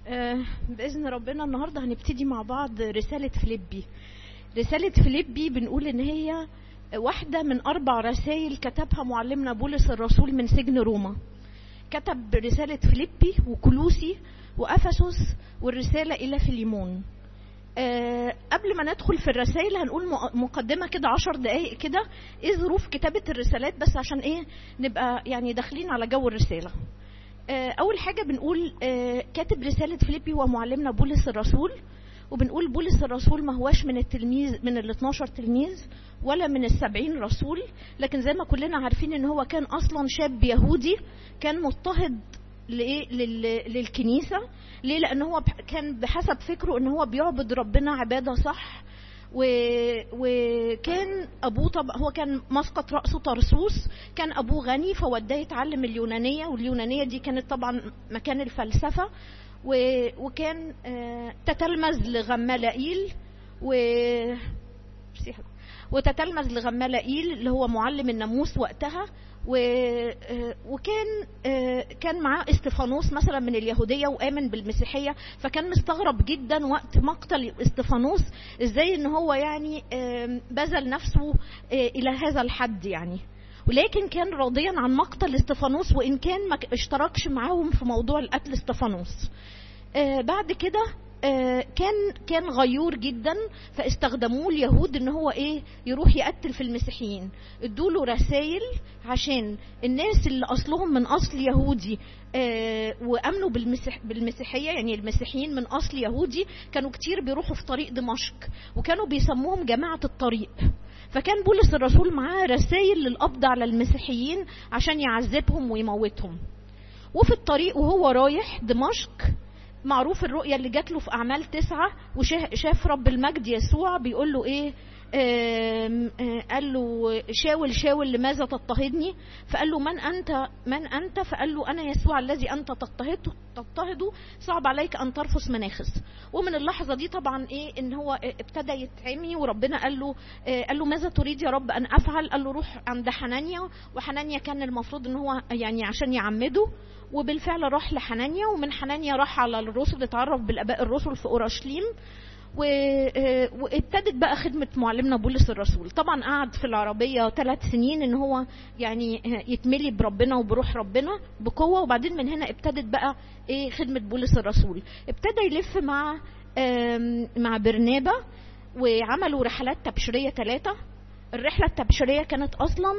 آه، بإذن ربنا النهاردة هنبتدي مع بعض رسالة فيليبي رسالة فيليبي بنقول إن هي واحدة من أربع رسائل كتبها معلمنا بولس الرسول من سجن روما كتب رسالة فيليبي وكلوسي وأفسس والرسالة إلى فيليمون أه قبل ما ندخل في الرسائل هنقول مقدمة كده عشر دقايق كده ايه ظروف كتابة الرسالات بس عشان ايه نبقى يعني داخلين على جو الرسالة أه اول حاجة بنقول أه كاتب رسالة فيليبي هو معلمنا بولس الرسول وبنقول بولس الرسول ما هواش من التلميذ من ال 12 تلميذ ولا من السبعين رسول لكن زي ما كلنا عارفين ان هو كان اصلا شاب يهودي كان مضطهد لإيه للكنيسة ليه لأن هو كان بحسب فكره ان هو بيعبد ربنا عبادة صح و... وكان ابوه طب هو كان مسقط راسه طرسوس كان ابوه غني فوداه يتعلم اليونانيه واليونانيه دي كانت طبعا مكان الفلسفه و... وكان تتلمذ لغمالائيل و وتتلمذ لغمالائيل اللي هو معلم الناموس وقتها و... وكان كان معاه استفانوس مثلا من اليهوديه وامن بالمسيحيه فكان مستغرب جدا وقت مقتل استفانوس ازاي ان هو يعني بذل نفسه الى هذا الحد يعني ولكن كان راضيا عن مقتل استفانوس وان كان ما اشتركش معاهم في موضوع القتل استفانوس بعد كده كان كان غيور جدا فاستخدموه اليهود ان هو ايه يروح يقتل في المسيحيين ادوا له رسائل عشان الناس اللي اصلهم من اصل يهودي وامنوا بالمسيح بالمسيحيه يعني المسيحيين من اصل يهودي كانوا كتير بيروحوا في طريق دمشق وكانوا بيسموهم جماعه الطريق فكان بولس الرسول معاه رسائل للقبض على المسيحيين عشان يعذبهم ويموتهم وفي الطريق وهو رايح دمشق معروف الرؤية اللي جات له في أعمال تسعة وشاف رب المجد يسوع بيقول له إيه آم آم قال له شاول شاول لماذا تضطهدني فقال له من أنت من أنت فقال له أنا يسوع الذي أنت تضطهده تضطهده صعب عليك أن ترفس مناخس ومن اللحظة دي طبعا إيه إن هو ابتدى يتعمي وربنا قال له قال له ماذا تريد يا رب أن أفعل قال له روح عند حنانيا وحنانيا كان المفروض إن هو يعني عشان يعمده وبالفعل راح لحنانيا ومن حنانيا راح على الرسل اتعرف بالاباء الرسل في اورشليم وابتدت بقى خدمة معلمنا بولس الرسول طبعا قعد في العربية ثلاث سنين ان هو يعني يتملي بربنا وبروح ربنا بقوة وبعدين من هنا ابتدت بقى ايه خدمة بولس الرسول ابتدى يلف مع مع برنابا وعملوا رحلات تبشيرية ثلاثة الرحلة التبشيرية كانت اصلا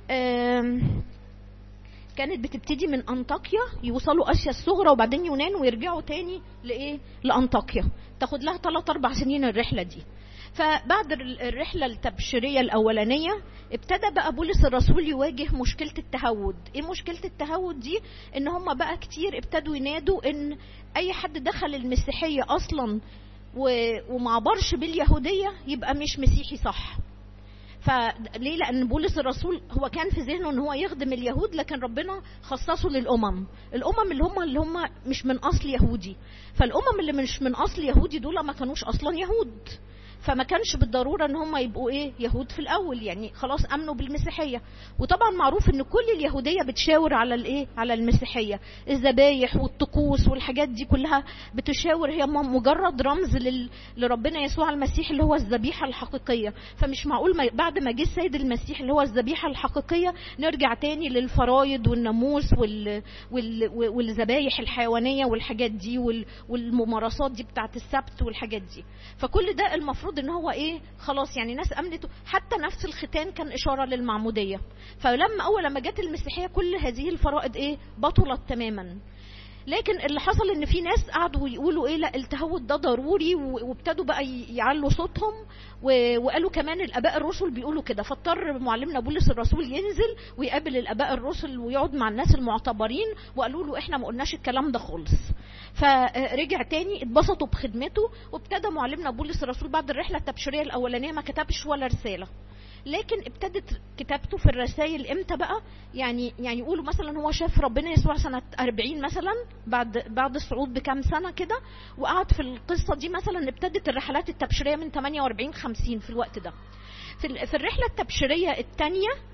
كانت بتبتدي من انطاكيا يوصلوا اسيا الصغرى وبعدين يونان ويرجعوا تاني لايه لانطاكيا تاخد لها 3 4 سنين الرحله دي فبعد الرحلة التبشيرية الأولانية ابتدى بقى بولس الرسول يواجه مشكلة التهود ايه مشكلة التهود دي ان هم بقى كتير ابتدوا ينادوا ان اي حد دخل المسيحية اصلا وما عبرش باليهودية يبقى مش مسيحي صح فليه لان بولس الرسول هو كان في ذهنه ان هو يخدم اليهود لكن ربنا خصصه للامم الامم اللي هم اللي هم مش من اصل يهودي فالامم اللي مش من اصل يهودي دول ما كانوش اصلا يهود فما كانش بالضروره ان هم يبقوا ايه يهود في الاول يعني خلاص امنوا بالمسيحيه وطبعا معروف ان كل اليهوديه بتشاور على الايه على المسيحيه الذبايح والطقوس والحاجات دي كلها بتشاور هي مجرد رمز لل... لربنا يسوع المسيح اللي هو الذبيحه الحقيقيه فمش معقول ما بعد ما جه السيد المسيح اللي هو الذبيحه الحقيقيه نرجع تاني للفرايض والناموس وال... وال... والذبايح الحيوانيه والحاجات دي وال... والممارسات دي بتاعت السبت والحاجات دي فكل ده المفروض المفروض ان هو ايه خلاص يعني ناس امنته حتى نفس الختان كان اشاره للمعموديه فلما اول لما جت المسيحيه كل هذه الفرائض ايه بطلت تماما لكن اللي حصل ان في ناس قعدوا يقولوا ايه لا التهود ده ضروري وابتدوا بقى يعلوا صوتهم وقالوا كمان الاباء الرسل بيقولوا كده فاضطر معلمنا بولس الرسول ينزل ويقابل الاباء الرسل ويقعد مع الناس المعتبرين وقالوا له احنا ما قلناش الكلام ده خالص فرجع تاني اتبسطوا بخدمته وابتدى معلمنا بولس الرسول بعد الرحله التبشيريه الاولانيه ما كتبش ولا رساله لكن ابتدت كتابته في الرسائل امتى بقى يعني يعني يقولوا مثلا هو شاف ربنا يسوع سنة 40 مثلا بعد بعد الصعود بكام سنة كده وقعد في القصة دي مثلا ابتدت الرحلات التبشيرية من 48 50 في الوقت ده في في الرحلة التبشيرية الثانية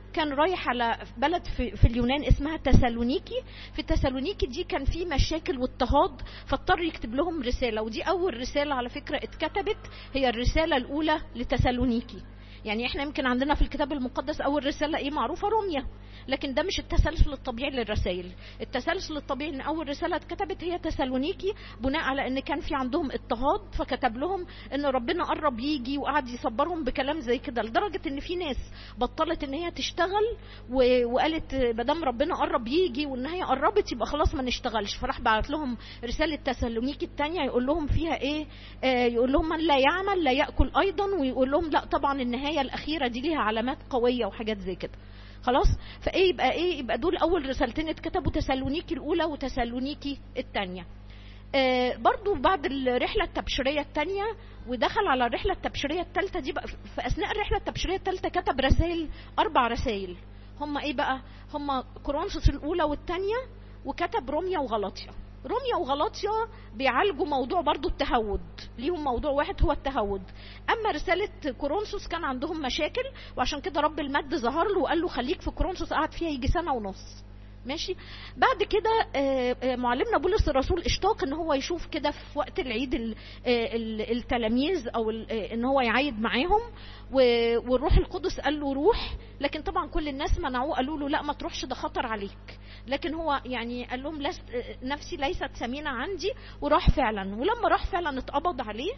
كان رايح على بلد في, في اليونان اسمها تسالونيكي في تسالونيكي دي كان في مشاكل واضطهاد فاضطر يكتب لهم رساله ودي اول رساله على فكره اتكتبت هي الرساله الاولى لتسالونيكي يعني احنا يمكن عندنا في الكتاب المقدس اول رساله ايه معروفه روميا لكن ده مش التسلسل الطبيعي للرسائل التسلسل الطبيعي ان اول رساله اتكتبت هي تسالونيكي بناء على ان كان في عندهم اضطهاد فكتب لهم ان ربنا قرب يجي وقعد يصبرهم بكلام زي كده لدرجه ان في ناس بطلت ان هي تشتغل وقالت ما دام ربنا قرب يجي وان هي قربت يبقى خلاص ما نشتغلش فراح بعت لهم رساله تسالونيكي الثانيه يقول لهم فيها ايه آه يقول لهم من لا يعمل لا ياكل ايضا ويقول لهم لا طبعا النهايه الاخيره دي ليها علامات قويه وحاجات زي كده خلاص فايه يبقى ايه يبقى دول اول رسالتين اتكتبوا تسالونيكي الاولى وتسالونيكي الثانيه آه برضو بعد الرحلة التبشيرية الثانية ودخل على الرحلة التبشيرية الثالثة دي بقى في أثناء الرحلة التبشيرية الثالثة كتب رسائل أربع رسائل هم إيه بقى؟ هم كورنثوس الأولى والثانية وكتب روميا وغلاطيا روميا وغلاطيا بيعالجوا موضوع برضو التهود ليهم موضوع واحد هو التهود اما رساله كورنثوس كان عندهم مشاكل وعشان كده رب المجد ظهر له وقال له خليك في كورنثوس قعد فيها يجي سنه ونص ماشي بعد كده معلمنا بولس الرسول اشتاق ان هو يشوف كده في وقت العيد التلاميذ او ان هو يعيد معاهم والروح القدس قال له روح لكن طبعا كل الناس منعوه قالوا له لا ما تروحش ده خطر عليك لكن هو يعني قال لهم لست نفسي ليست ثمينه عندي وراح فعلا ولما راح فعلا اتقبض عليه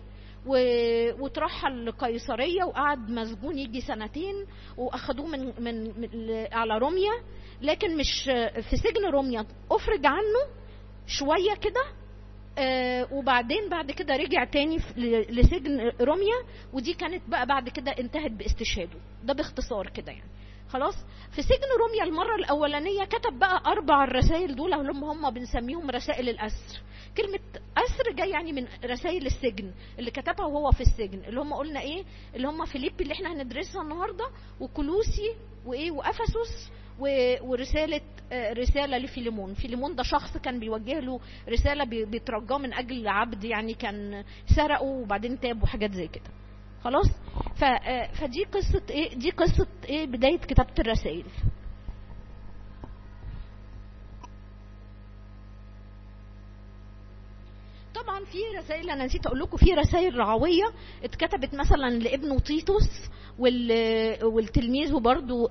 وترحل لقيصرية وقعد مسجون يجي سنتين واخدوه من, من, من على روميا لكن مش في سجن روميا افرج عنه شوية كده آه وبعدين بعد كده رجع تاني لسجن روميا ودي كانت بقى بعد كده انتهت باستشهاده ده باختصار كده يعني خلاص في سجن روميا المرة الأولانية كتب بقى أربع الرسائل دول اللي هم بنسميهم رسائل الأسر كلمة أسر جاي يعني من رسائل السجن اللي كتبها وهو في السجن اللي هم قلنا إيه اللي هم فيليبي اللي احنا هندرسها النهاردة وكلوسي وإيه وأفسس ورسالة رسالة لفيليمون فيليمون ده شخص كان بيوجه له رسالة بيترجاه من أجل عبد يعني كان سرقه وبعدين تاب وحاجات زي كده خلاص فدي قصة ايه دي قصة ايه بداية كتابة الرسائل طبعا في رسائل انا نسيت اقول لكم في رسائل رعويه اتكتبت مثلا لابنه تيتوس والتلميذ برضه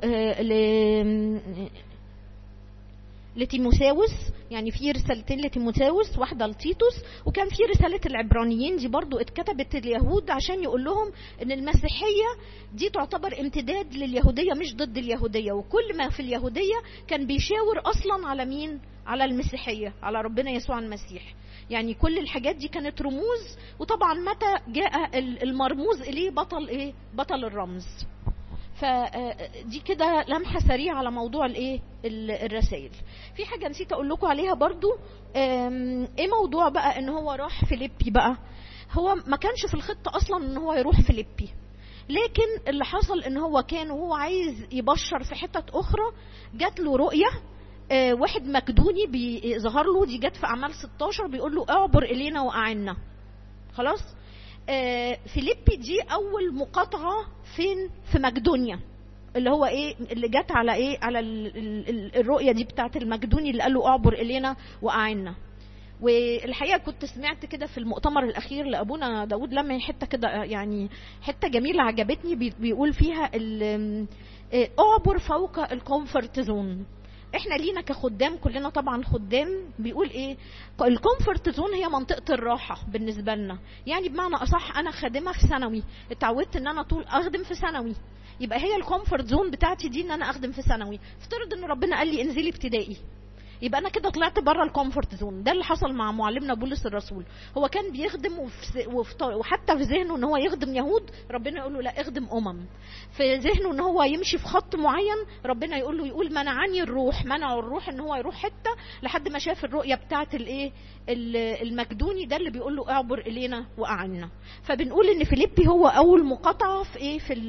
لتيموساوس يعني في رسالتين لتيموساوس واحده لتيتوس وكان في رساله العبرانيين دي برضو اتكتبت اليهود عشان يقول لهم ان المسيحيه دي تعتبر امتداد لليهوديه مش ضد اليهوديه وكل ما في اليهوديه كان بيشاور اصلا على مين على المسيحيه على ربنا يسوع المسيح يعني كل الحاجات دي كانت رموز وطبعا متى جاء المرموز اليه بطل ايه بطل الرمز فدي كده لمحه سريعه على موضوع الايه الرسائل في حاجه نسيت اقول لكم عليها برضو ايه موضوع بقى ان هو راح فيليبي بقى هو ما كانش في الخطه اصلا ان هو يروح فيليبي لكن اللي حصل ان هو كان وهو عايز يبشر في حتت اخرى جات له رؤيه آه واحد مكدوني ظهر له دي جت في اعمال 16 بيقول له اعبر الينا واعنا خلاص آه فيليبي دي اول مقاطعه فين في مقدونيا اللي هو ايه اللي جت على ايه على ال ال الرؤيه دي بتاعت المقدوني اللي قال له اعبر الينا واعنا والحقيقه كنت سمعت كده في المؤتمر الاخير لابونا داود لما حته كده يعني حته جميله عجبتني بيقول فيها اعبر فوق الكومفورت زون احنا لينا كخدام كلنا طبعا خدام بيقول ايه الكومفورت زون هي منطقه الراحه بالنسبه لنا يعني بمعنى اصح انا خادمه في ثانوي اتعودت ان انا طول اخدم في ثانوي يبقى هي الكومفورت زون بتاعتي دي ان انا اخدم في ثانوي افترض ان ربنا قال لي انزلي ابتدائي يبقى انا كده طلعت بره الكومفورت زون ده اللي حصل مع معلمنا بولس الرسول هو كان بيخدم وفي وفي وحتى في ذهنه ان هو يخدم يهود ربنا يقول له لا اخدم امم في ذهنه ان هو يمشي في خط معين ربنا يقول له يقول منعني الروح منعه الروح ان هو يروح حته لحد ما شاف الرؤيه بتاعه الايه المكدوني ده اللي بيقول له اعبر الينا واعنا فبنقول ان فيليبي هو اول مقاطعه في ايه في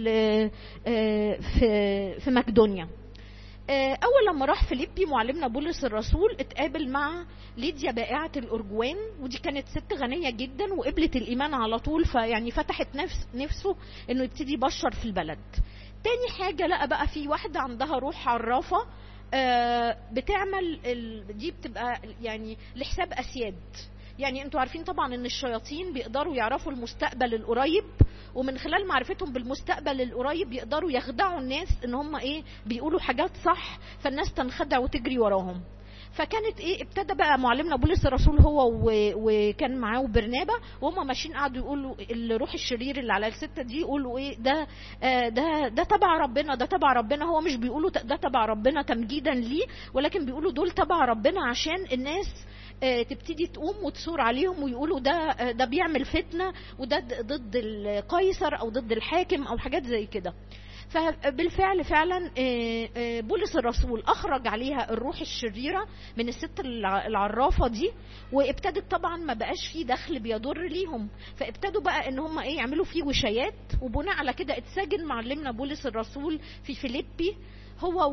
في في مقدونيا اول لما راح فيليبي معلمنا بولس الرسول اتقابل مع ليديا بائعه الارجوان ودي كانت ست غنيه جدا وقبلت الايمان على طول فيعني فتحت نفس نفسه انه يبتدي يبشر في البلد تاني حاجة لقى بقى في واحدة عندها روح عرافة آه، بتعمل ال... دي بتبقى يعني لحساب اسياد يعني انتوا عارفين طبعا ان الشياطين بيقدروا يعرفوا المستقبل القريب ومن خلال معرفتهم بالمستقبل القريب يقدروا يخدعوا الناس ان هم ايه بيقولوا حاجات صح فالناس تنخدع وتجري وراهم فكانت ايه ابتدى بقى معلمنا بولس الرسول هو و... وكان معاه برنابا وهم ماشيين قعدوا يقولوا الروح الشرير اللي على الستة دي يقولوا ايه ده آه ده ده تبع ربنا ده تبع ربنا هو مش بيقولوا ت- ده تبع ربنا تمجيدا ليه ولكن بيقولوا دول تبع ربنا عشان الناس آه، تبتدي تقوم وتثور عليهم ويقولوا ده آه، ده بيعمل فتنه وده د- ضد القيصر او ضد الحاكم او حاجات زي كده فبالفعل فعلا آه، آه، بولس الرسول اخرج عليها الروح الشريره من الست الع- العرافه دي وابتدت طبعا ما بقاش فيه دخل بيضر ليهم فابتدوا بقى ان هم ايه يعملوا فيه وشايات وبناء على كده اتسجن معلمنا بولس الرسول في فيليبي هو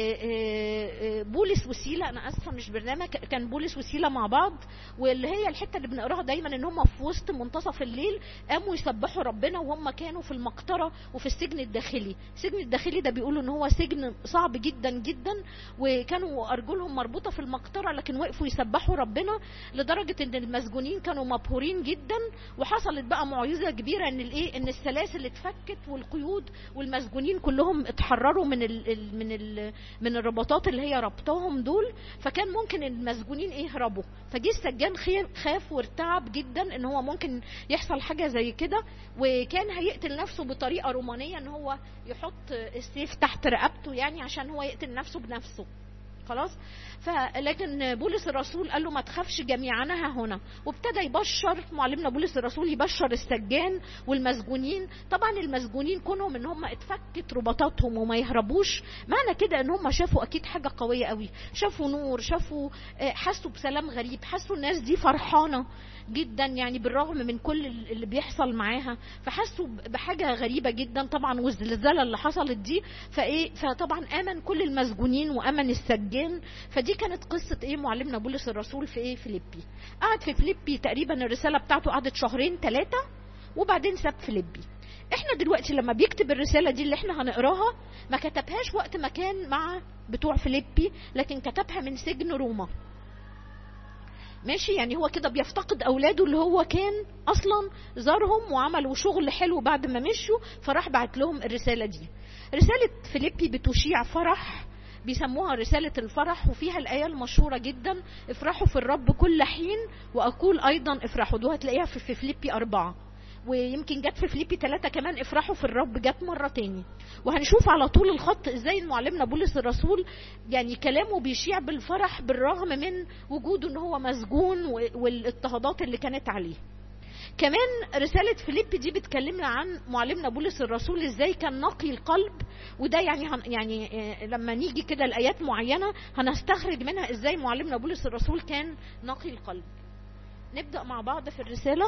وبولس وسيلة أنا آسفة مش برنامج كان بولس وسيلة مع بعض واللي هي الحتة اللي بنقراها دايما إن هم في وسط منتصف الليل قاموا يسبحوا ربنا وهم كانوا في المقطرة وفي السجن الداخلي السجن الداخلي ده بيقولوا إن هو سجن صعب جدا جدا وكانوا أرجلهم مربوطة في المقطرة لكن وقفوا يسبحوا ربنا لدرجة إن المسجونين كانوا مبهورين جدا وحصلت بقى معجزة كبيرة إن الإيه إن السلاسل اتفكت والقيود والمسجونين كلهم اتحرروا من ال ال من ال من الرباطات اللي هي ربطاهم دول فكان ممكن المسجونين ايه يهربوا فجه السجان خير- خاف وارتعب جدا ان هو ممكن يحصل حاجه زي كده وكان هيقتل نفسه بطريقه رومانيه ان هو يحط السيف تحت رقبته يعني عشان هو يقتل نفسه بنفسه خلاص فلكن بولس الرسول قال له ما تخافش جميعنا ها هنا وابتدى يبشر معلمنا بولس الرسول يبشر السجان والمسجونين طبعا المسجونين كونهم ان هم اتفكت رباطاتهم وما يهربوش معنى كده ان هم شافوا اكيد حاجه قويه قوي شافوا نور شافوا آه، حسوا بسلام غريب حسوا الناس دي فرحانه جدا يعني بالرغم من كل اللي بيحصل معاها فحسوا بحاجه غريبه جدا طبعا والزلزال اللي حصلت دي فايه فطبعا امن كل المسجونين وامن السجان فدي كانت قصه ايه معلمنا بولس الرسول في ايه فيليبي قعد في فيليبي تقريبا الرساله بتاعته قعدت شهرين ثلاثه وبعدين ساب فيليبي احنا دلوقتي لما بيكتب الرساله دي اللي احنا هنقراها ما كتبهاش وقت ما كان مع بتوع فيليبي لكن كتبها من سجن روما ماشي يعني هو كده بيفتقد اولاده اللي هو كان اصلا زارهم وعملوا شغل حلو بعد ما مشوا فراح بعت لهم الرساله دي رساله فيليبي بتشيع فرح بيسموها رسالة الفرح وفيها الآية المشهورة جدا افرحوا في الرب كل حين وأقول أيضا افرحوا دي هتلاقيها في في فيليبي أربعة ويمكن جت في فيليبي ثلاثة كمان افرحوا في الرب جت مرة تاني وهنشوف على طول الخط ازاي معلمنا بولس الرسول يعني كلامه بيشيع بالفرح بالرغم من وجوده ان هو مسجون و- والاضطهادات اللي كانت عليه كمان رسالة فيليبي دي بتكلمنا عن معلمنا بولس الرسول ازاي كان نقي القلب وده يعني هن يعني آه، لما نيجي كده لآيات معينة هنستخرج منها ازاي معلمنا بولس الرسول كان نقي القلب نبدأ مع بعض في الرسالة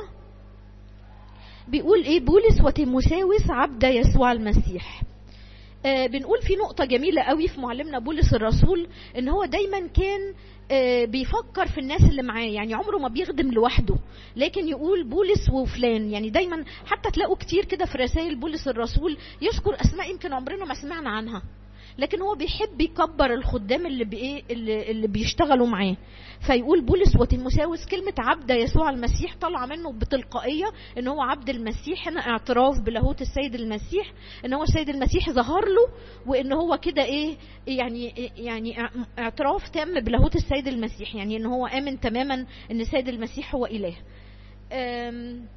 بيقول ايه بولس وتيموساوس عبد يسوع المسيح آه بنقول في نقطة جميلة قوي في معلمنا بولس الرسول ان هو دايما كان آه بيفكر في الناس اللي معاه يعني عمره ما بيخدم لوحده لكن يقول بولس وفلان يعني دايما حتى تلاقوا كتير كده في رسائل بولس الرسول يذكر اسماء يمكن عمرنا ما سمعنا عنها لكن هو بيحب يكبر الخدام اللي بايه اللي, اللي بيشتغلوا معاه فيقول بولس وتيموساوس كلمة عبد يسوع المسيح طالعة منه بتلقائية ان هو عبد المسيح هنا اعتراف بلاهوت السيد المسيح ان هو السيد المسيح ظهر له وان هو كده ايه يعني يعني اعتراف تام بلاهوت السيد المسيح يعني ان هو امن تماما ان السيد المسيح هو اله أم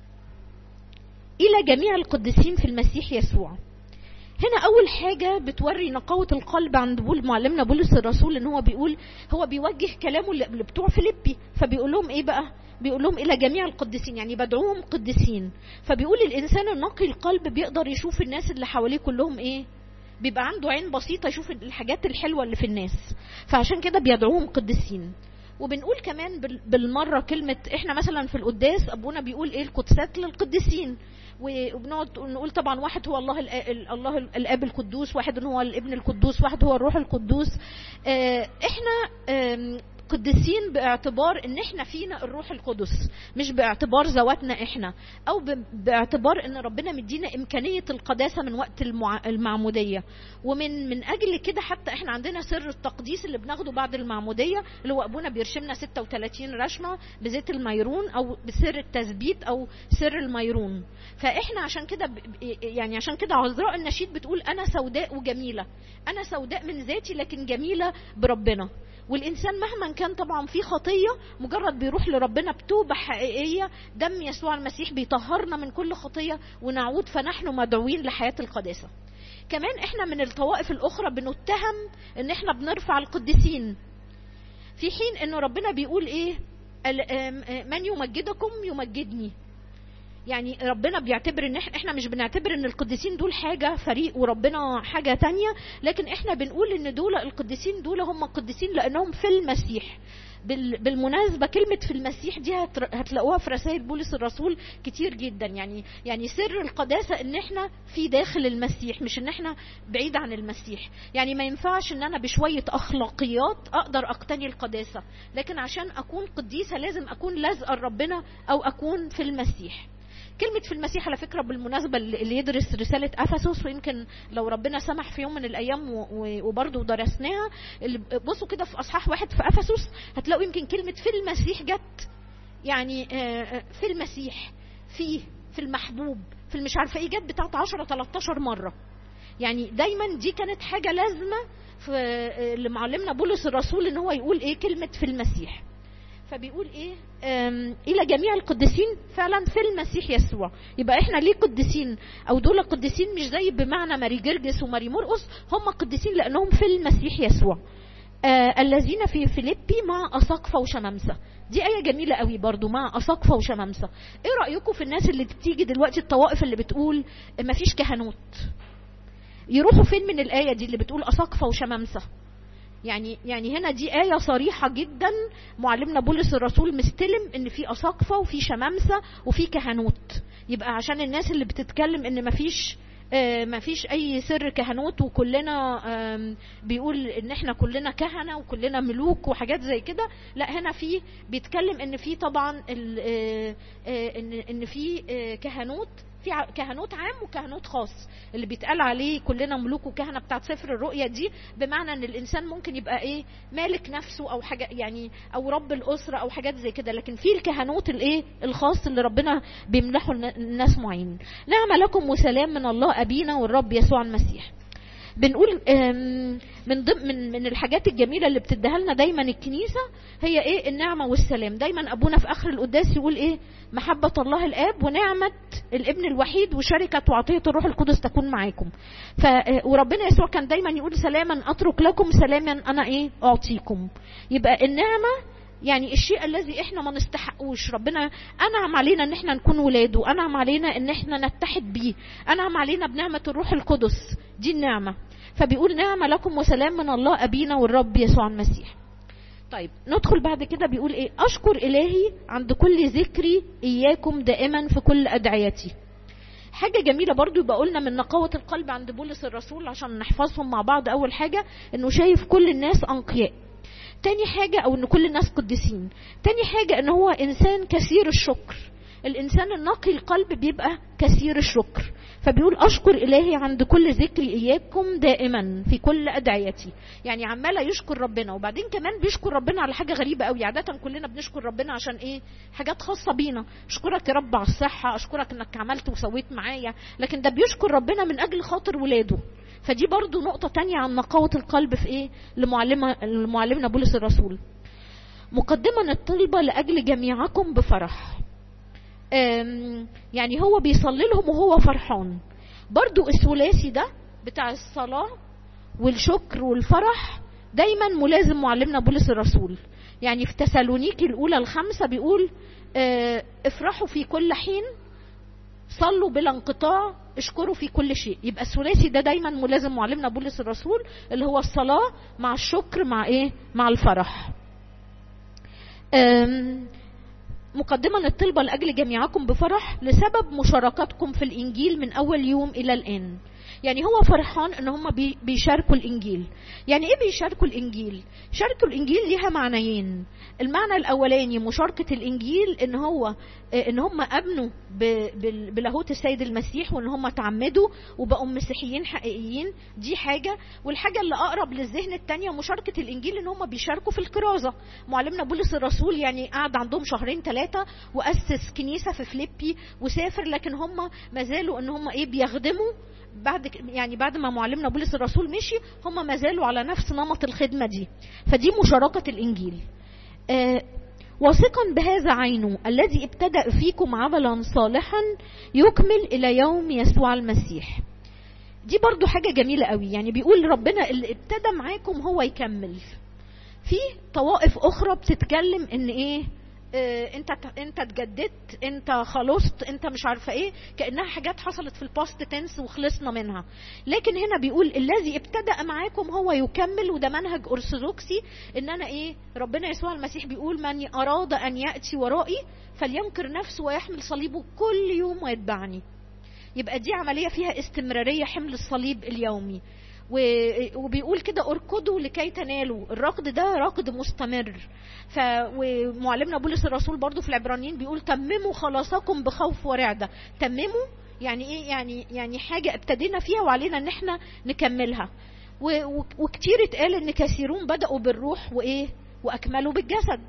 الى جميع القديسين في المسيح يسوع هنا اول حاجه بتوري نقاوه القلب عند بول معلمنا بولس الرسول ان هو بيقول هو بيوجه كلامه اللي بتوع فيليبي فبيقول لهم ايه بقى بيقول لهم الى جميع القديسين يعني بدعوهم قديسين فبيقول الانسان النقي القلب بيقدر يشوف الناس اللي حواليه كلهم ايه بيبقى عنده عين بسيطه يشوف الحاجات الحلوه اللي في الناس فعشان كده بيدعوهم قديسين وبنقول كمان بالمره كلمه احنا مثلا في القداس ابونا بيقول ايه القدسات للقديسين وبنقعد نقول طبعا واحد هو الله الله الاب القدوس واحد هو الابن القدوس واحد هو الروح القدوس احنا قديسين باعتبار ان احنا فينا الروح القدس مش باعتبار ذواتنا احنا او ب- باعتبار ان ربنا مدينا امكانيه القداسه من وقت المع- المعموديه ومن من اجل كده حتى احنا عندنا سر التقديس اللي بناخده بعد المعموديه اللي هو ابونا بيرشمنا 36 رشمه بزيت الميرون او بسر التثبيت او سر الميرون فاحنا عشان كده ب- ب- يعني عشان كده عذراء النشيد بتقول انا سوداء وجميله انا سوداء من ذاتي لكن جميله بربنا والانسان مهما كان طبعا في خطيه مجرد بيروح لربنا بتوبه حقيقيه دم يسوع المسيح بيطهرنا من كل خطيه ونعود فنحن مدعوين لحياه القداسه كمان احنا من الطوائف الاخرى بنتهم ان احنا بنرفع القديسين في حين انه ربنا بيقول ايه ال- آم- آم- من يمجدكم يمجدني يعني ربنا بيعتبر ان احنا احنا مش بنعتبر ان القديسين دول حاجه فريق وربنا حاجه تانية لكن احنا بنقول ان دول القديسين دول هم قديسين لانهم في المسيح بال- بالمناسبه كلمه في المسيح دي هتر- هتلاقوها في رسائل بولس الرسول كتير جدا يعني يعني سر القداسه ان احنا في داخل المسيح مش ان احنا بعيد عن المسيح يعني ما ينفعش ان انا بشويه اخلاقيات اقدر اقتني القداسه لكن عشان اكون قديسه لازم اكون لازقه لربنا او اكون في المسيح كلمة في المسيح على فكرة بالمناسبة اللي يدرس رسالة أفسس ويمكن لو ربنا سمح في يوم من الأيام و- و- وبرضه درسناها اللي بصوا كده في أصحاح واحد في أفسس هتلاقوا يمكن كلمة في المسيح جت يعني آه، آه، في المسيح فيه في المحبوب في المش عارفة إيه جت بتاعت 10 13 مرة يعني دايما دي كانت حاجة لازمة في آه، لمعلمنا بولس الرسول ان هو يقول ايه كلمة في المسيح فبيقول ايه أم، الى جميع القديسين فعلا في المسيح يسوع يبقى احنا ليه قديسين او دول قديسين مش زي بمعنى ماري جرجس وماري مرقس هم قديسين لانهم في المسيح يسوع آه الذين في فيليبي مع أساقفة وشمامسة دي آية جميلة قوي برضو مع أساقفة وشمامسة ايه رأيكم في الناس اللي بتيجي دلوقتي الطوائف اللي بتقول مفيش كهنوت يروحوا فين من الآية دي اللي بتقول أساقفة وشمامسة يعني يعني هنا دي آية صريحة جدا معلمنا بولس الرسول مستلم ان في أساقفة وفي شمامسة وفي كهنوت يبقى عشان الناس اللي بتتكلم ان مفيش آه، مفيش اي سر كهنوت وكلنا آم، بيقول ان احنا كلنا كهنه وكلنا ملوك وحاجات زي كده لا هنا في بيتكلم ان في طبعا ال- آه، آه، ان ان في آه، كهنوت في ع- كهنوت عام وكهنوت خاص اللي بيتقال عليه كلنا ملوك وكهنه بتاعت سفر الرؤيا دي بمعنى ان الانسان ممكن يبقى ايه مالك نفسه او حاجه يعني او رب الاسره او حاجات زي كده لكن في الكهنوت الايه الخاص اللي ربنا بيمنحه النا- الناس معين نعم لكم وسلام من الله ابينا والرب يسوع المسيح بنقول آم، من ضمن من من الحاجات الجميله اللي بتديها لنا دايما الكنيسه هي ايه النعمه والسلام دايما ابونا في اخر القداس يقول ايه محبه الله الاب ونعمه الابن الوحيد وشركه وعطيه الروح القدس تكون معاكم ف آه، وربنا يسوع كان دايما يقول سلاما اترك لكم سلاما انا ايه اعطيكم يبقى النعمه يعني الشيء الذي احنا ما نستحقوش ربنا انعم علينا ان احنا نكون ولاده انعم علينا ان احنا نتحد بيه انعم علينا بنعمه الروح القدس دي النعمه فبيقول نعمه لكم وسلام من الله ابينا والرب يسوع المسيح طيب ندخل بعد كده بيقول ايه اشكر الهي عند كل ذكري اياكم دائما في كل ادعيتي حاجة جميلة برضو يبقى قلنا من نقاوة القلب عند بولس الرسول عشان نحفظهم مع بعض أول حاجة إنه شايف كل الناس أنقياء تاني حاجة أو إن كل الناس قديسين تاني حاجة إن هو إنسان كثير الشكر الإنسان النقي القلب بيبقى كثير الشكر فبيقول أشكر إلهي عند كل ذكر إياكم دائما في كل أدعيتي يعني عمالة يشكر ربنا وبعدين كمان بيشكر ربنا على حاجة غريبة قوي عادة كلنا بنشكر ربنا عشان إيه حاجات خاصة بينا أشكرك يا رب على الصحة أشكرك إنك عملت وسويت معايا لكن ده بيشكر ربنا من أجل خاطر ولاده فدي برضو نقطة تانية عن نقاوة القلب في إيه لمعلمة لمعلمنا بولس الرسول مقدما الطلبة لأجل جميعكم بفرح أم، يعني هو بيصلي لهم وهو فرحان برضو الثلاثي ده بتاع الصلاة والشكر والفرح دايما ملازم معلمنا بولس الرسول يعني في تسالونيكي الأولى الخمسة بيقول آه، افرحوا في كل حين صلوا بلا انقطاع اشكروا في كل شيء يبقى الثلاثي ده دايما ملازم معلمنا بولس الرسول اللي هو الصلاة مع الشكر مع ايه مع الفرح أم، مقدما الطلبة لأجل جميعكم بفرح لسبب مشاركتكم في الإنجيل من أول يوم إلى الآن يعني هو فرحان ان هم بيشاركوا الانجيل يعني ايه بيشاركوا الانجيل شاركوا الانجيل ليها معنيين المعنى الاولاني مشاركه الانجيل ان هو ان هم امنوا بلاهوت السيد المسيح وان هم تعمدوا وبقوا مسيحيين حقيقيين دي حاجه والحاجه اللي اقرب للذهن الثانيه مشاركه الانجيل ان هم بيشاركوا في الكرازه معلمنا بولس الرسول يعني قعد عندهم شهرين ثلاثه واسس كنيسه في فليبي وسافر لكن هم ما زالوا ان هم ايه بيخدموا بعد يعني بعد ما معلمنا بولس الرسول مشي هم ما زالوا على نفس نمط الخدمه دي فدي مشاركه الانجيل آه واثقا بهذا عينه الذي ابتدا فيكم عملا صالحا يكمل الى يوم يسوع المسيح دي برضو حاجة جميلة قوي يعني بيقول ربنا اللي ابتدى معاكم هو يكمل في طوائف اخرى بتتكلم ان ايه اه انت انت اتجددت انت خلصت انت مش عارفه ايه كانها حاجات حصلت في الباست تنس وخلصنا منها لكن هنا بيقول الذي ابتدا معاكم هو يكمل وده منهج ارثوذكسي ان انا ايه ربنا يسوع المسيح بيقول من اراد ان ياتي ورائي فلينكر نفسه ويحمل صليبه كل يوم ويتبعني يبقى دي عمليه فيها استمراريه حمل الصليب اليومي وبيقول كده اركضوا لكي تنالوا الركض ده ركض مستمر ف ومعلمنا بولس الرسول برضو في العبرانيين بيقول تمموا خلاصكم بخوف ورعده تمموا يعني ايه يعني يعني حاجه ابتدينا فيها وعلينا ان احنا نكملها وكتير اتقال ان كثيرون بداوا بالروح وايه واكملوا بالجسد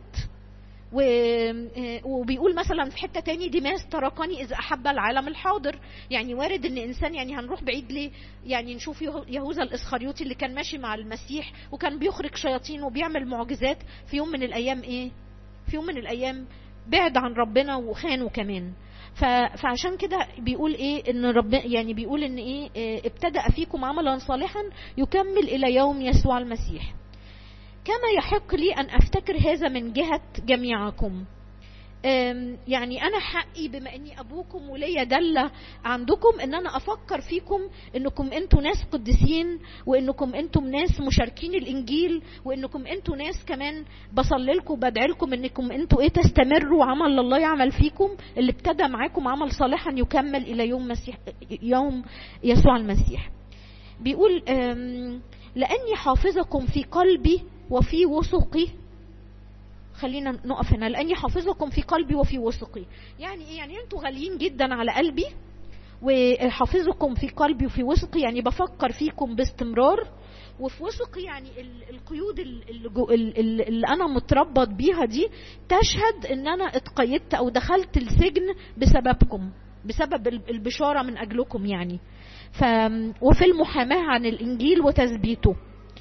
وبيقول مثلا في حته تاني ديماس تركني اذا احب العالم الحاضر يعني وارد ان انسان يعني هنروح بعيد ليه يعني نشوف يهوذا الاسخريوطي اللي كان ماشي مع المسيح وكان بيخرج شياطين وبيعمل معجزات في يوم من الايام ايه في يوم من الايام بعد عن ربنا وخانه كمان فعشان كده بيقول ايه ان رب يعني بيقول ان ايه ابتدأ فيكم عملا صالحا يكمل الى يوم يسوع المسيح كما يحق لي أن أفتكر هذا من جهة جميعكم يعني أنا حقي بما أني أبوكم وليا دلة عندكم أن أنا أفكر فيكم أنكم أنتوا ناس قديسين وأنكم أنتم ناس مشاركين الإنجيل وأنكم أنتوا ناس كمان بصلي لكم وبدعي لكم أنكم أنتوا إيه تستمروا عمل الله يعمل فيكم اللي ابتدى معاكم عمل صالحا يكمل إلى يوم مسيح يوم يسوع المسيح بيقول لأني حافظكم في قلبي وفي وثقي خلينا نقف هنا لاني حافظكم في قلبي وفي وثقي يعني ايه يعني انتوا غاليين جدا على قلبي وحافظكم في قلبي وفي وثقي يعني بفكر فيكم باستمرار وفي وثقي يعني القيود اللي, اللي انا متربط بيها دي تشهد ان انا اتقيدت او دخلت السجن بسببكم بسبب البشاره من اجلكم يعني ف وفي المحاماه عن الانجيل وتثبيته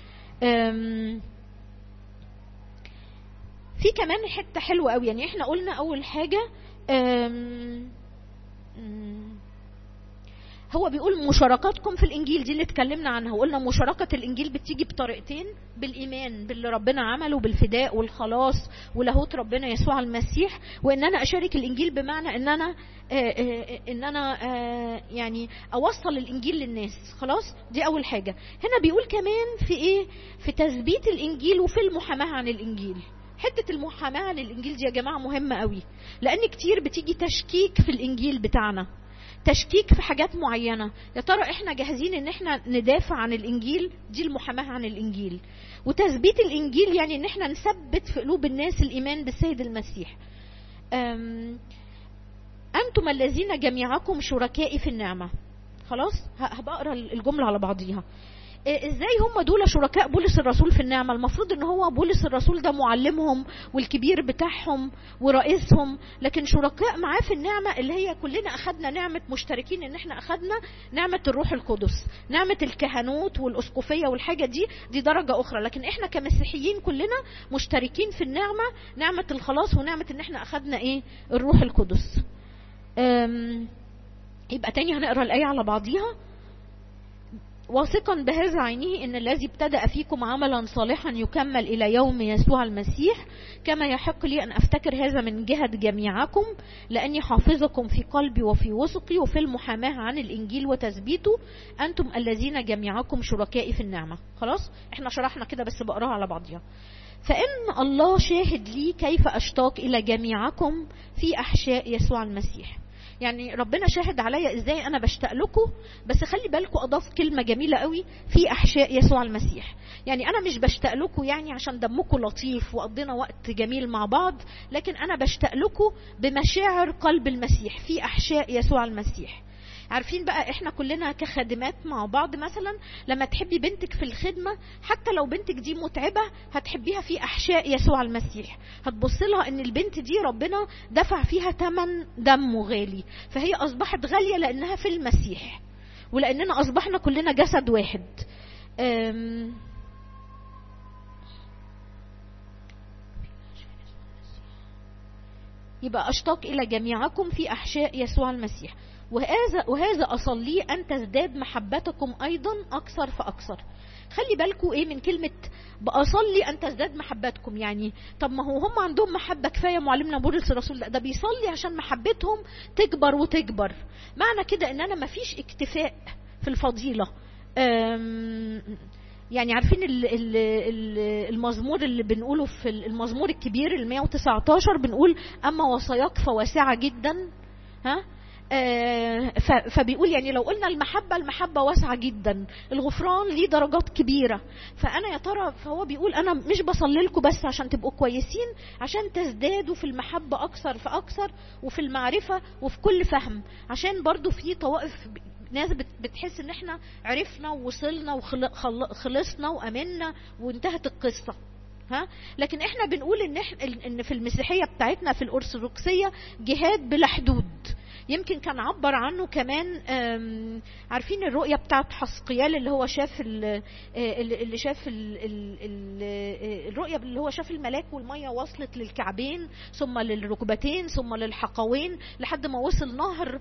في كمان حته حلوه قوي يعني احنا قلنا اول حاجه هو بيقول مشاركاتكم في الانجيل دي اللي اتكلمنا عنها وقلنا مشاركه الانجيل بتيجي بطريقتين بالايمان باللي ربنا عمله بالفداء والخلاص ولاهوت ربنا يسوع المسيح وان انا اشارك الانجيل بمعنى ان انا ان انا يعني اوصل الانجيل للناس خلاص دي اول حاجه هنا بيقول كمان في ايه في تثبيت الانجيل وفي المحاماه عن الانجيل حته المحاماه عن الانجيل دي يا جماعه مهمه قوي لان كتير بتيجي تشكيك في الانجيل بتاعنا تشكيك في حاجات معينه يا ترى احنا جاهزين ان احنا ندافع عن الانجيل دي المحاماه عن الانجيل وتثبيت الانجيل يعني ان احنا نثبت في قلوب الناس الايمان بالسيد المسيح انتم الذين جميعكم شركائي في النعمه خلاص هبقرا الجمله على بعضيها ازاي هم دول شركاء بولس الرسول في النعمه المفروض ان هو بولس الرسول ده معلمهم والكبير بتاعهم ورئيسهم لكن شركاء معاه في النعمه اللي هي كلنا اخذنا نعمه مشتركين ان احنا اخذنا نعمه الروح القدس نعمه الكهنوت والاسقفيه والحاجه دي دي درجه اخرى لكن احنا كمسيحيين كلنا مشتركين في النعمه نعمه الخلاص ونعمه ان احنا اخذنا ايه الروح القدس يبقى تاني هنقرا الايه على بعضيها واثقا بهذا عينه ان الذي ابتدا فيكم عملا صالحا يكمل الى يوم يسوع المسيح كما يحق لي ان افتكر هذا من جهه جميعكم لاني حافظكم في قلبي وفي وثقي وفي المحاماه عن الانجيل وتثبيته انتم الذين جميعكم شركائي في النعمه خلاص احنا شرحنا كده بس بقراها على بعضها فإن الله شاهد لي كيف أشتاق إلى جميعكم في أحشاء يسوع المسيح يعني ربنا شاهد عليا ازاي انا بشتاق لكم بس خلي بالكم اضاف كلمه جميله قوي في احشاء يسوع المسيح يعني انا مش بشتاق لكم يعني عشان دمكم لطيف وقضينا وقت جميل مع بعض لكن انا بشتاق لكم بمشاعر قلب المسيح في احشاء يسوع المسيح عارفين بقى احنا كلنا كخادمات مع بعض مثلا لما تحبي بنتك في الخدمة حتى لو بنتك دي متعبة هتحبيها في احشاء يسوع المسيح هتبص لها ان البنت دي ربنا دفع فيها تمن دمه غالي فهي اصبحت غالية لانها في المسيح ولاننا اصبحنا كلنا جسد واحد أم يبقى اشتاق الى جميعكم في احشاء يسوع المسيح وهذا وهذا اصلي ان تزداد محبتكم ايضا اكثر فاكثر خلي بالكم ايه من كلمه باصلي ان تزداد محبتكم يعني طب ما هو هم عندهم محبه كفايه معلمنا بولس الرسول ده, ده بيصلي عشان محبتهم تكبر وتكبر معنى كده ان انا ما فيش اكتفاء في الفضيله يعني عارفين ال ال ال المزمور اللي بنقوله في المزمور الكبير ال 119 بنقول اما وصاياك فواسعه جدا ها فبيقول يعني لو قلنا المحبة المحبة واسعة جدا الغفران ليه درجات كبيرة فأنا يا ترى فهو بيقول أنا مش بصلي لكم بس عشان تبقوا كويسين عشان تزدادوا في المحبة أكثر فأكثر وفي المعرفة وفي كل فهم عشان برضو في طوائف ناس بتحس ان احنا عرفنا ووصلنا وخلصنا وامنا وانتهت القصه ها لكن احنا بنقول ان احنا ان في المسيحيه بتاعتنا في الارثوذكسيه جهاد بلا حدود يمكن كان عبر عنه كمان عارفين الرؤيه بتاعت حسقيال اللي هو شاف اللي شاف الرؤيه اللي هو شاف الملاك والميه وصلت للكعبين ثم للركبتين ثم للحقوين لحد ما وصل نهر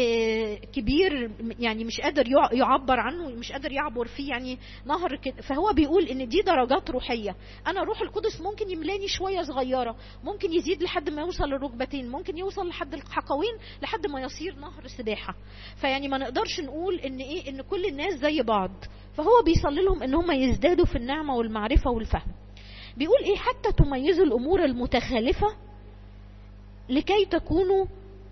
كبير يعني مش قادر يعبر عنه مش قادر يعبر فيه يعني نهر كده فهو بيقول ان دي درجات روحيه انا روح القدس ممكن يملاني شويه صغيره ممكن يزيد لحد ما يوصل للركبتين ممكن يوصل لحد الحقوين لحد ما يصير نهر سباحة فيعني ما نقدرش نقول ان ايه ان كل الناس زي بعض فهو بيصلي لهم ان هم يزدادوا في النعمة والمعرفة والفهم بيقول ايه حتى تميزوا الامور المتخالفة لكي تكونوا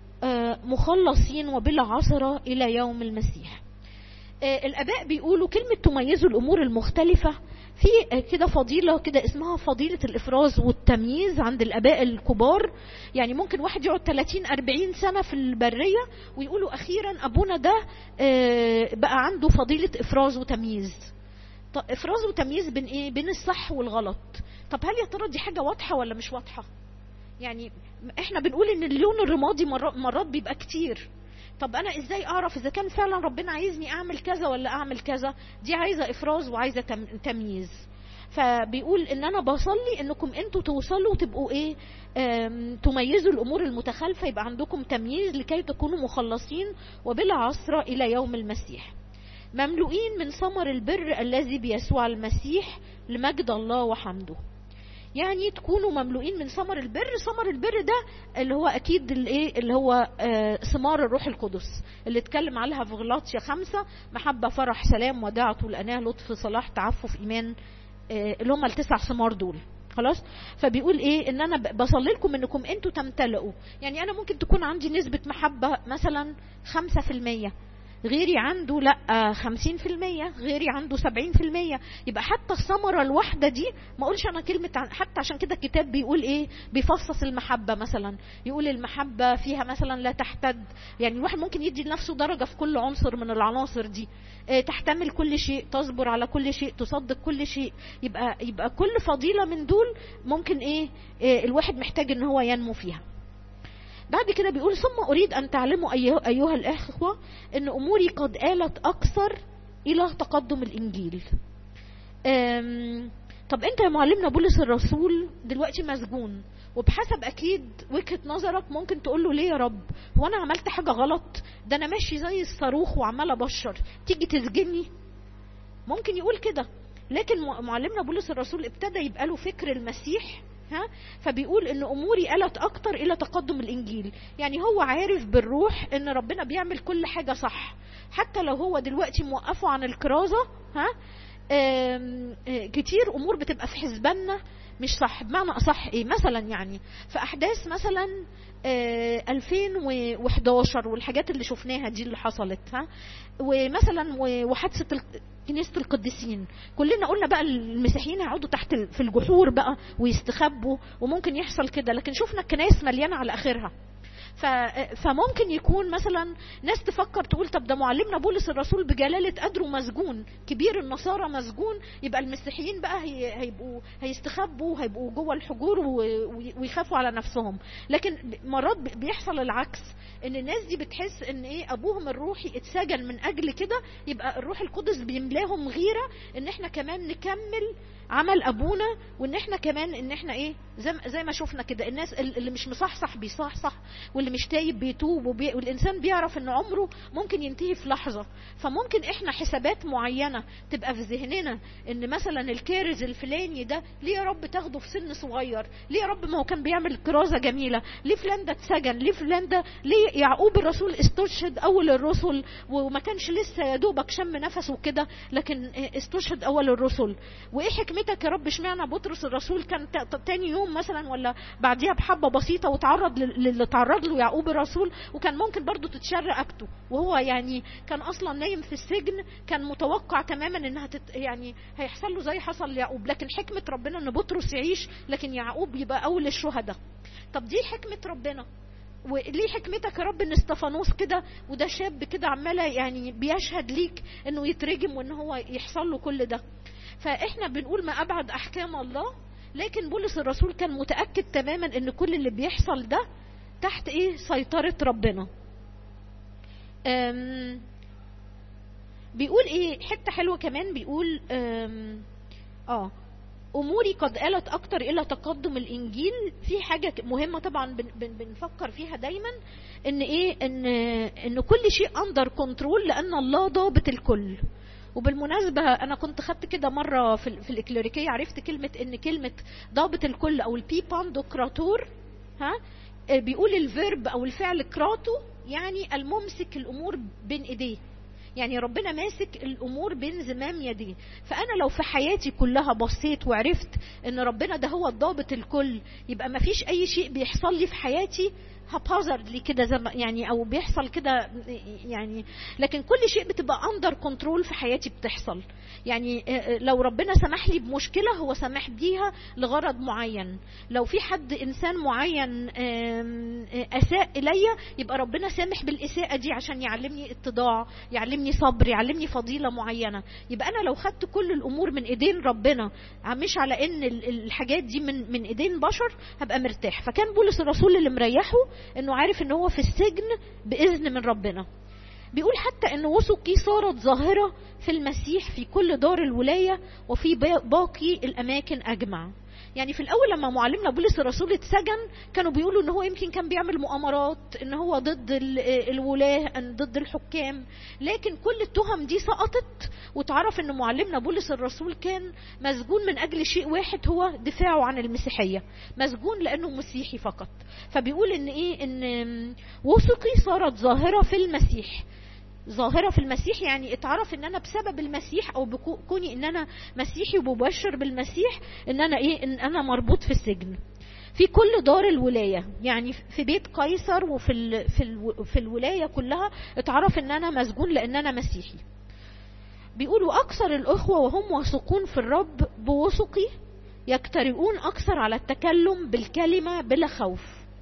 مخلصين وبلا عثرة الى يوم المسيح الاباء بيقولوا كلمة تميزوا الامور المختلفة في كده فضيلة كده اسمها فضيلة الإفراز والتمييز عند الآباء الكبار يعني ممكن واحد يقعد 30 40 سنة في البرية ويقولوا أخيرا أبونا ده بقى عنده فضيلة إفراز وتمييز طب إفراز وتمييز بين إيه؟ بين الصح والغلط طب هل يا ترى دي حاجة واضحة ولا مش واضحة؟ يعني احنا بنقول ان اللون الرمادي مرات بيبقى كتير طب انا ازاي اعرف اذا كان فعلا ربنا عايزني اعمل كذا ولا اعمل كذا دي عايزه افراز وعايزه تمييز فبيقول ان انا بصلي انكم انتوا توصلوا وتبقوا ايه تميزوا الامور المتخالفه يبقى عندكم تمييز لكي تكونوا مخلصين وبلا عصر الى يوم المسيح مملوئين من ثمر البر الذي بيسوع المسيح لمجد الله وحمده يعني تكونوا مملوئين من ثمر البر ثمر البر ده اللي هو اكيد الايه اللي هو آه ثمار الروح القدس اللي اتكلم عليها في غلاطيا خمسة محبة فرح سلام وداع طول أناه لطف صلاح تعفف إيمان آه اللي هم التسع ثمار دول خلاص فبيقول ايه ان انا بصلي لكم انكم انتوا تمتلئوا يعني انا ممكن تكون عندي نسبة محبة مثلا خمسة في المية غيري عنده لا خمسين في المية غيري عنده سبعين في المية يبقى حتى الثمرة الواحدة دي ما اقولش انا كلمة حتى عشان كده الكتاب بيقول ايه بيفصص المحبة مثلا يقول المحبة فيها مثلا لا تحتد يعني الواحد ممكن يدي لنفسه درجة في كل عنصر من العناصر دي اه تحتمل كل شيء تصبر على كل شيء تصدق كل شيء يبقى يبقى كل فضيلة من دول ممكن ايه اه الواحد محتاج ان هو ينمو فيها بعد كده بيقول ثم أريد أن تعلموا أيها الأخوة أن أموري قد آلت أكثر إلى تقدم الإنجيل طب أنت يا معلمنا بولس الرسول دلوقتي مسجون وبحسب أكيد وجهة نظرك ممكن تقول له ليه يا رب هو أنا عملت حاجة غلط ده أنا ماشي زي الصاروخ وعمال أبشر تيجي تسجني ممكن يقول كده لكن معلمنا بولس الرسول ابتدى يبقى له فكر المسيح ها فبيقول ان اموري قلت اكتر الى تقدم الانجيل يعني هو عارف بالروح ان ربنا بيعمل كل حاجه صح حتى لو هو دلوقتي موقفه عن الكرازه ها آم آم كتير امور بتبقى في حسباننا مش صح بمعنى اصح ايه مثلا يعني في احداث مثلا آه 2011 والحاجات اللي شفناها دي اللي حصلت ها ومثلا وحادثه كنيسه القديسين كلنا قلنا بقى المسيحيين هيقعدوا تحت في الجحور بقى ويستخبوا وممكن يحصل كده لكن شفنا الكنائس مليانه على اخرها فممكن يكون مثلا ناس تفكر تقول طب ده معلمنا بولس الرسول بجلاله قدره مسجون كبير النصارى مسجون يبقى المسيحيين بقى هيبقوا هيستخبوا هيبقوا جوه الحجور ويخافوا على نفسهم لكن مرات بيحصل العكس ان الناس دي بتحس ان ايه ابوهم الروحي اتسجن من اجل كده يبقى الروح القدس بيملاهم غيره ان احنا كمان نكمل عمل ابونا وان احنا كمان ان احنا ايه زي, زي ما شفنا كده الناس اللي مش مصحصح بيصحصح واللي مش تايب بيتوب وبي والانسان بيعرف ان عمره ممكن ينتهي في لحظه فممكن احنا حسابات معينه تبقى في ذهننا ان مثلا الكارز الفلاني ده ليه يا رب تاخده في سن صغير ليه يا رب ما هو كان بيعمل كرازه جميله ليه فلان ده اتسجن ليه فلان ده ليه يعقوب الرسول استشهد اول الرسل وما كانش لسه يا دوبك شم نفسه كده لكن استشهد اول الرسل وايه حكمتك يا رب اشمعنى بطرس الرسول كان تاني يوم مثلا ولا بعديها بحبه بسيطه وتعرض للي تعرض له يعقوب الرسول وكان ممكن برضه تتشر رقبته وهو يعني كان اصلا نايم في السجن كان متوقع تماما انها تت يعني هيحصل له زي حصل ليعقوب لكن حكمه ربنا ان بطرس يعيش لكن يعقوب يبقى اول الشهداء طب دي حكمه ربنا وليه حكمتك يا رب ان استفانوس كده وده شاب كده عماله يعني بيشهد ليك انه يترجم وان هو يحصل له كل ده فاحنا بنقول ما ابعد احكام الله لكن بولس الرسول كان متاكد تماما ان كل اللي بيحصل ده تحت ايه سيطره ربنا بيقول ايه حته حلوه كمان بيقول اه اموري قد آلت اكتر الى تقدم الانجيل في حاجه مهمه طبعا بن بن بنفكر فيها دايما ان ايه ان ان كل شيء اندر كنترول لان الله ضابط الكل وبالمناسبة أنا كنت خدت كده مرة في, في الإكليريكية عرفت كلمة إن كلمة ضابط الكل أو البي باندوكراتور ها بيقول الفيرب أو الفعل كراتو يعني الممسك الأمور بين إيديه يعني ربنا ماسك الامور بين زمام يديه فانا لو في حياتي كلها بصيت وعرفت ان ربنا ده هو الضابط الكل يبقى ما فيش اي شيء بيحصل لي في حياتي هابازردلي كده زي يعني او بيحصل كده يعني لكن كل شيء بتبقى اندر كنترول في حياتي بتحصل يعني لو ربنا سمح لي بمشكله هو سمح بيها لغرض معين لو في حد انسان معين اساء الي يبقى ربنا سامح بالاساءه دي عشان يعلمني اتضاع يعلمني صبر يعلمني فضيله معينه يبقى انا لو خدت كل الامور من ايدين ربنا مش على ان الحاجات دي من من ايدين بشر هبقى مرتاح فكان بولس الرسول اللي مريحه انه عارف ان هو في السجن باذن من ربنا بيقول حتى ان وثقي صارت ظاهره في المسيح في كل دار الولايه وفي باقي الاماكن اجمع يعني في الاول لما معلمنا بولس الرسول اتسجن كانوا بيقولوا ان هو يمكن كان بيعمل مؤامرات ان هو ضد الولاه ضد الحكام لكن كل التهم دي سقطت وتعرف ان معلمنا بولس الرسول كان مسجون من اجل شيء واحد هو دفاعه عن المسيحيه مسجون لانه مسيحي فقط فبيقول ان ايه ان وثقي صارت ظاهره في المسيح ظاهرة في المسيح يعني اتعرف ان انا بسبب المسيح او بكوني ان انا مسيحي ومبشر بالمسيح ان انا ايه ان انا مربوط في السجن في كل دار الولاية يعني في بيت قيصر وفي ال في, ال في الولاية كلها اتعرف ان انا مسجون لان انا مسيحي بيقولوا اكثر الاخوة وهم واثقون في الرب بوثقي يجترئون اكثر على التكلم بالكلمة بلا خوف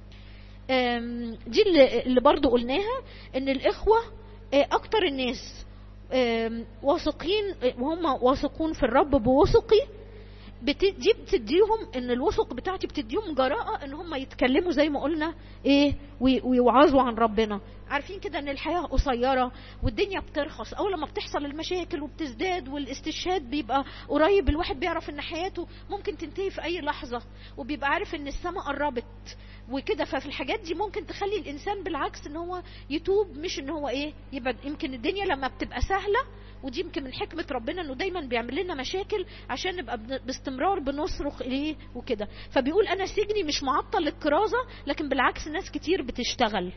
دي اللي برضو قلناها ان الاخوة اكتر الناس واثقين وهم واثقون في الرب بوثقي دي بتديهم ان الوثق بتاعتي بتديهم جراءه ان هم يتكلموا زي ما قلنا ايه ويوعظوا عن ربنا عارفين كده ان الحياه قصيره والدنيا بترخص اول لما بتحصل المشاكل وبتزداد والاستشهاد بيبقى قريب الواحد بيعرف ان حياته ممكن تنتهي في اي لحظه وبيبقى عارف ان السماء قربت وكده ففي الحاجات دي ممكن تخلي الانسان بالعكس ان هو يتوب مش ان هو ايه يبقى يمكن الدنيا لما بتبقى سهله ودي يمكن من حكمه ربنا انه دايما بيعمل لنا مشاكل عشان نبقى باستمرار بنصرخ اليه وكده فبيقول انا سجني مش معطل للكرازه لكن بالعكس ناس كتير بتشتغل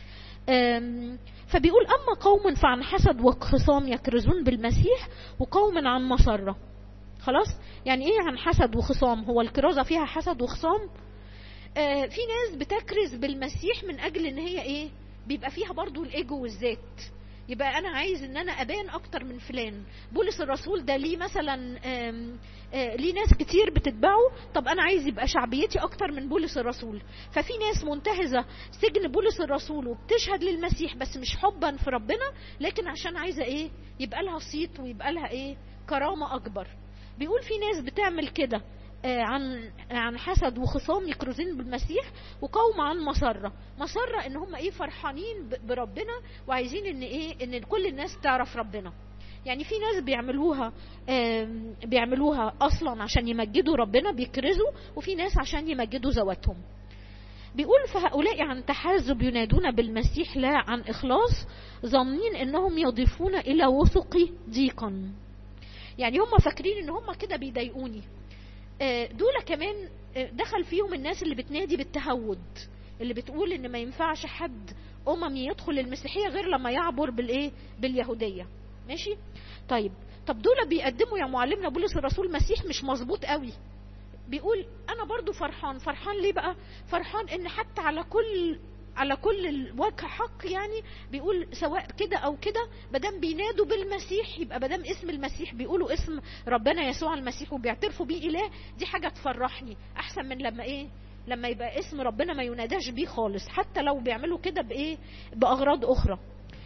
فبيقول اما قوم فعن حسد وخصام يكرزون بالمسيح وقوم عن مسره خلاص يعني ايه عن حسد وخصام هو الكرازه فيها حسد وخصام آه في ناس بتكرز بالمسيح من اجل ان هي ايه بيبقى فيها برضو الايجو والذات يبقى انا عايز ان انا ابان اكتر من فلان بولس الرسول ده ليه مثلا آم آه ليه ناس كتير بتتبعه طب انا عايز يبقى شعبيتي اكتر من بولس الرسول ففي ناس منتهزه سجن بولس الرسول وبتشهد للمسيح بس مش حبا في ربنا لكن عشان عايزه ايه يبقى لها صيت ويبقى لها ايه كرامه اكبر بيقول في ناس بتعمل كده عن عن حسد وخصام يكرزين بالمسيح وقوم عن مسره مسره ان هم ايه فرحانين بربنا وعايزين ان ايه ان كل الناس تعرف ربنا يعني في ناس بيعملوها بيعملوها اصلا عشان يمجدوا ربنا بيكرزوا وفي ناس عشان يمجدوا ذواتهم بيقول فهؤلاء عن تحازب ينادون بالمسيح لا عن اخلاص ظانين انهم يضيفون الى وثقي ضيقا يعني هم فاكرين ان هم كده بيضايقوني دول كمان دخل فيهم الناس اللي بتنادي بالتهود اللي بتقول ان ما ينفعش حد اممي يدخل المسيحيه غير لما يعبر بالايه باليهوديه ماشي طيب طب دول بيقدموا يا معلمنا بولس الرسول مسيح مش مظبوط قوي بيقول انا برضو فرحان فرحان ليه بقى فرحان ان حتى على كل على كل الوجه حق يعني بيقول سواء كده او كده مادام بينادوا بالمسيح يبقى مادام اسم المسيح بيقولوا اسم ربنا يسوع المسيح وبيعترفوا بيه اله دي حاجه تفرحني احسن من لما ايه لما يبقى اسم ربنا ما يناداش بيه خالص حتى لو بيعملوا كده بايه باغراض اخرى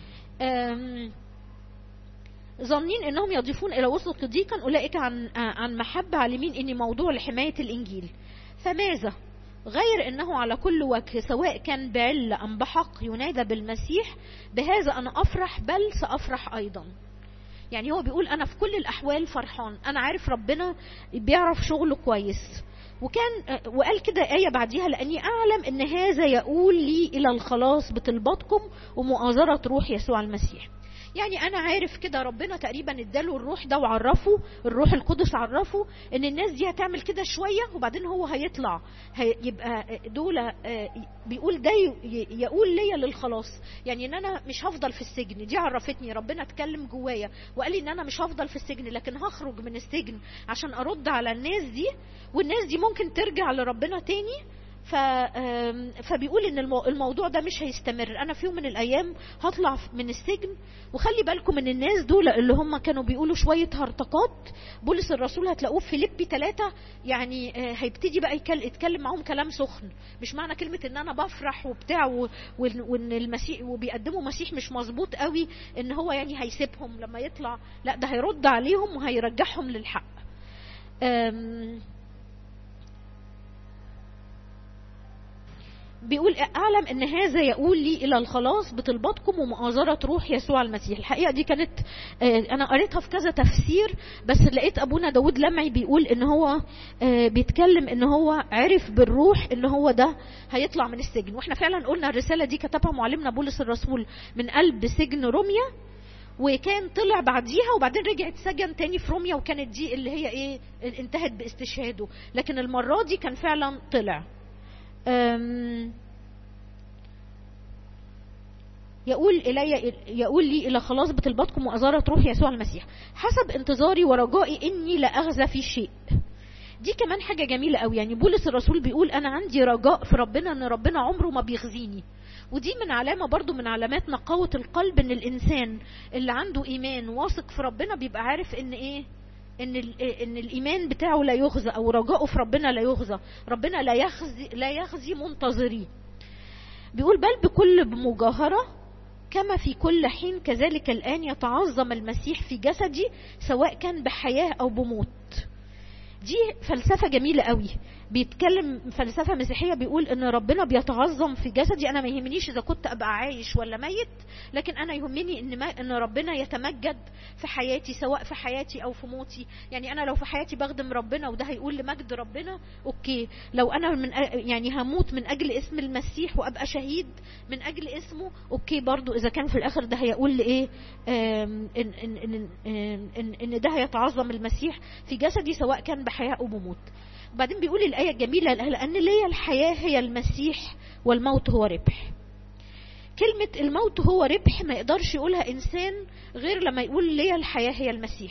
ظانين انهم يضيفون الى وسط ضيقا اولئك عن عن محبه عالمين ان موضوع لحمايه الانجيل فماذا غير انه على كل وجه سواء كان بعلة ام بحق ينادى بالمسيح بهذا انا افرح بل سافرح ايضا يعني هو بيقول انا في كل الاحوال فرحان انا عارف ربنا بيعرف شغله كويس وكان وقال كده آية بعديها لأني أعلم أن هذا يقول لي إلى الخلاص بطلباتكم ومؤازرة روح يسوع المسيح يعني انا عارف كده ربنا تقريبا اداله الروح ده وعرفه الروح القدس عرفه ان الناس دي هتعمل كده شويه وبعدين هو هيطلع هيبقى دول بيقول ده يقول ليا للخلاص يعني ان انا مش هفضل في السجن دي عرفتني ربنا اتكلم جوايا وقال لي ان انا مش هفضل في السجن لكن هخرج من السجن عشان ارد على الناس دي والناس دي ممكن ترجع لربنا تاني ف... فبيقول ان الموضوع ده مش هيستمر انا في يوم من الايام هطلع من السجن وخلي بالكم من الناس دول اللي هم كانوا بيقولوا شويه هرطقات بولس الرسول هتلاقوه في فيليبي ثلاثة يعني هيبتدي بقى يتكلم معاهم كلام سخن مش معنى كلمه ان انا بفرح وبتاع وان المسيح وبيقدموا مسيح مش مظبوط قوي ان هو يعني هيسيبهم لما يطلع لا ده هيرد عليهم وهيرجعهم للحق أم... بيقول اعلم ان هذا يقول لي الى الخلاص بطلباتكم ومؤازره روح يسوع المسيح الحقيقه دي كانت انا قريتها في كذا تفسير بس لقيت ابونا داود لمعي بيقول ان هو بيتكلم ان هو عرف بالروح ان هو ده هيطلع من السجن واحنا فعلا قلنا الرساله دي كتبها معلمنا بولس الرسول من قلب سجن روميا وكان طلع بعديها وبعدين رجع اتسجن تاني في روميا وكانت دي اللي هي ايه انتهت باستشهاده لكن المره دي كان فعلا طلع يقول إلي يقول لي إلى خلاص بطلباتكم وأزارة روح يسوع المسيح حسب انتظاري ورجائي إني لا أغزى في شيء دي كمان حاجة جميلة قوي يعني بولس الرسول بيقول أنا عندي رجاء في ربنا إن ربنا عمره ما بيخزيني ودي من علامة برضو من علامات نقاوة القلب إن الإنسان اللي عنده إيمان واثق في ربنا بيبقى عارف إن إيه ان ان الايمان بتاعه لا يخزى او رجائه في ربنا لا يخزى ربنا لا يخزي لا يخزي منتظريه بيقول بل بكل مجاهره كما في كل حين كذلك الان يتعظم المسيح في جسدي سواء كان بحياه او بموت دي فلسفه جميله قوي بيتكلم فلسفه مسيحيه بيقول ان ربنا بيتعظم في جسدي انا ما يهمنيش اذا كنت ابقى عايش ولا ميت لكن انا يهمني ان ما ان ربنا يتمجد في حياتي سواء في حياتي او في موتي يعني انا لو في حياتي بخدم ربنا وده هيقول لمجد ربنا اوكي لو انا من يعني هموت من اجل اسم المسيح وابقى شهيد من اجل اسمه اوكي برضو اذا كان في الاخر ده هيقول لايه إن, إن, إن, إن, ان ده هيتعظم المسيح في جسدي سواء كان بحياه او بموت وبعدين بيقول الآية الجميلة لأن ليا الحياة هي المسيح والموت هو ربح كلمة الموت هو ربح ما يقدرش يقولها إنسان غير لما يقول ليا الحياة هي المسيح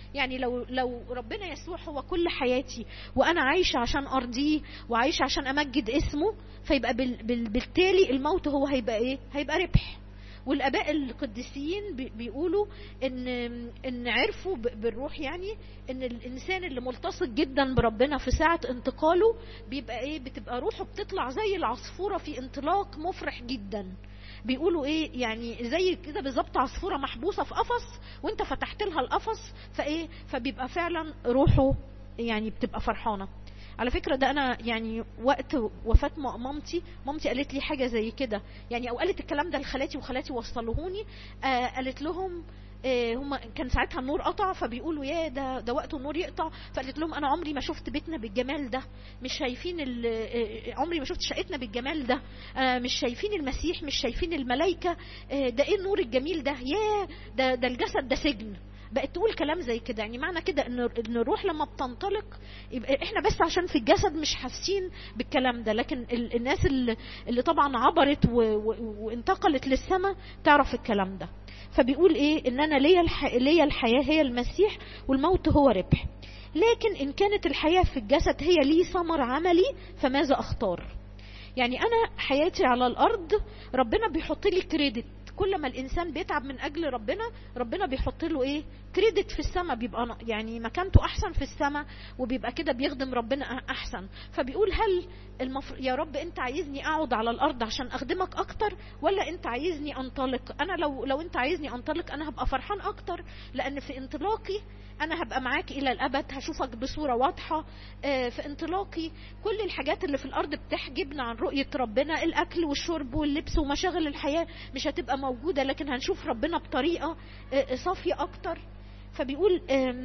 يعني لو لو ربنا يسوع هو كل حياتي وانا عايشه عشان ارضيه وعايشه عشان امجد اسمه فيبقى بال بال بالتالي الموت هو هيبقى ايه هيبقى ربح والاباء القديسيين بيقولوا ان ان عرفوا بالروح يعني ان الانسان اللي ملتصق جدا بربنا في ساعه انتقاله بيبقى ايه بتبقى روحه بتطلع زي العصفوره في انطلاق مفرح جدا بيقولوا ايه يعني زي كده بالظبط عصفوره محبوسه في قفص وانت فتحت لها القفص فايه فبيبقى فعلا روحه يعني بتبقى فرحانه على فكره ده انا يعني وقت وفاه مامتي مامتي قالت لي حاجه زي كده يعني او قالت الكلام ده لخالاتي وخالاتي وصلوهوني آه قالت لهم آه هم كان ساعتها النور قطع فبيقولوا يا ده ده وقت النور يقطع فقالت لهم انا عمري ما شفت بيتنا بالجمال ده مش شايفين آه عمري ما شفت شقتنا بالجمال ده آه مش شايفين المسيح مش شايفين الملائكه آه ده ايه النور الجميل ده يا ده ده الجسد ده سجن بقت تقول كلام زي كده يعني معنى كده ان ان الروح لما بتنطلق يبقى احنا بس عشان في الجسد مش حاسين بالكلام ده لكن الناس اللي, اللي طبعا عبرت وانتقلت للسماء تعرف الكلام ده فبيقول ايه ان انا ليا الح... ليا الحياه هي المسيح والموت هو ربح لكن ان كانت الحياه في الجسد هي لي ثمر عملي فماذا اختار يعني انا حياتي على الارض ربنا بيحط لي كريدت كل ما الانسان بيتعب من اجل ربنا ربنا بيحط له ايه كريدت في السماء بيبقى يعني مكانته احسن في السماء وبيبقى كده بيخدم ربنا احسن فبيقول هل المفر... يا رب انت عايزني اقعد على الارض عشان اخدمك اكتر ولا انت عايزني انطلق انا لو لو انت عايزني انطلق انا هبقى فرحان اكتر لان في انطلاقي انا هبقى معاك الى الابد هشوفك بصوره واضحه في انطلاقي كل الحاجات اللي في الارض بتحجبنا عن رؤيه ربنا الاكل والشرب واللبس ومشاغل الحياه مش هتبقى موجوده لكن هنشوف ربنا بطريقه صافيه اكتر فبيقول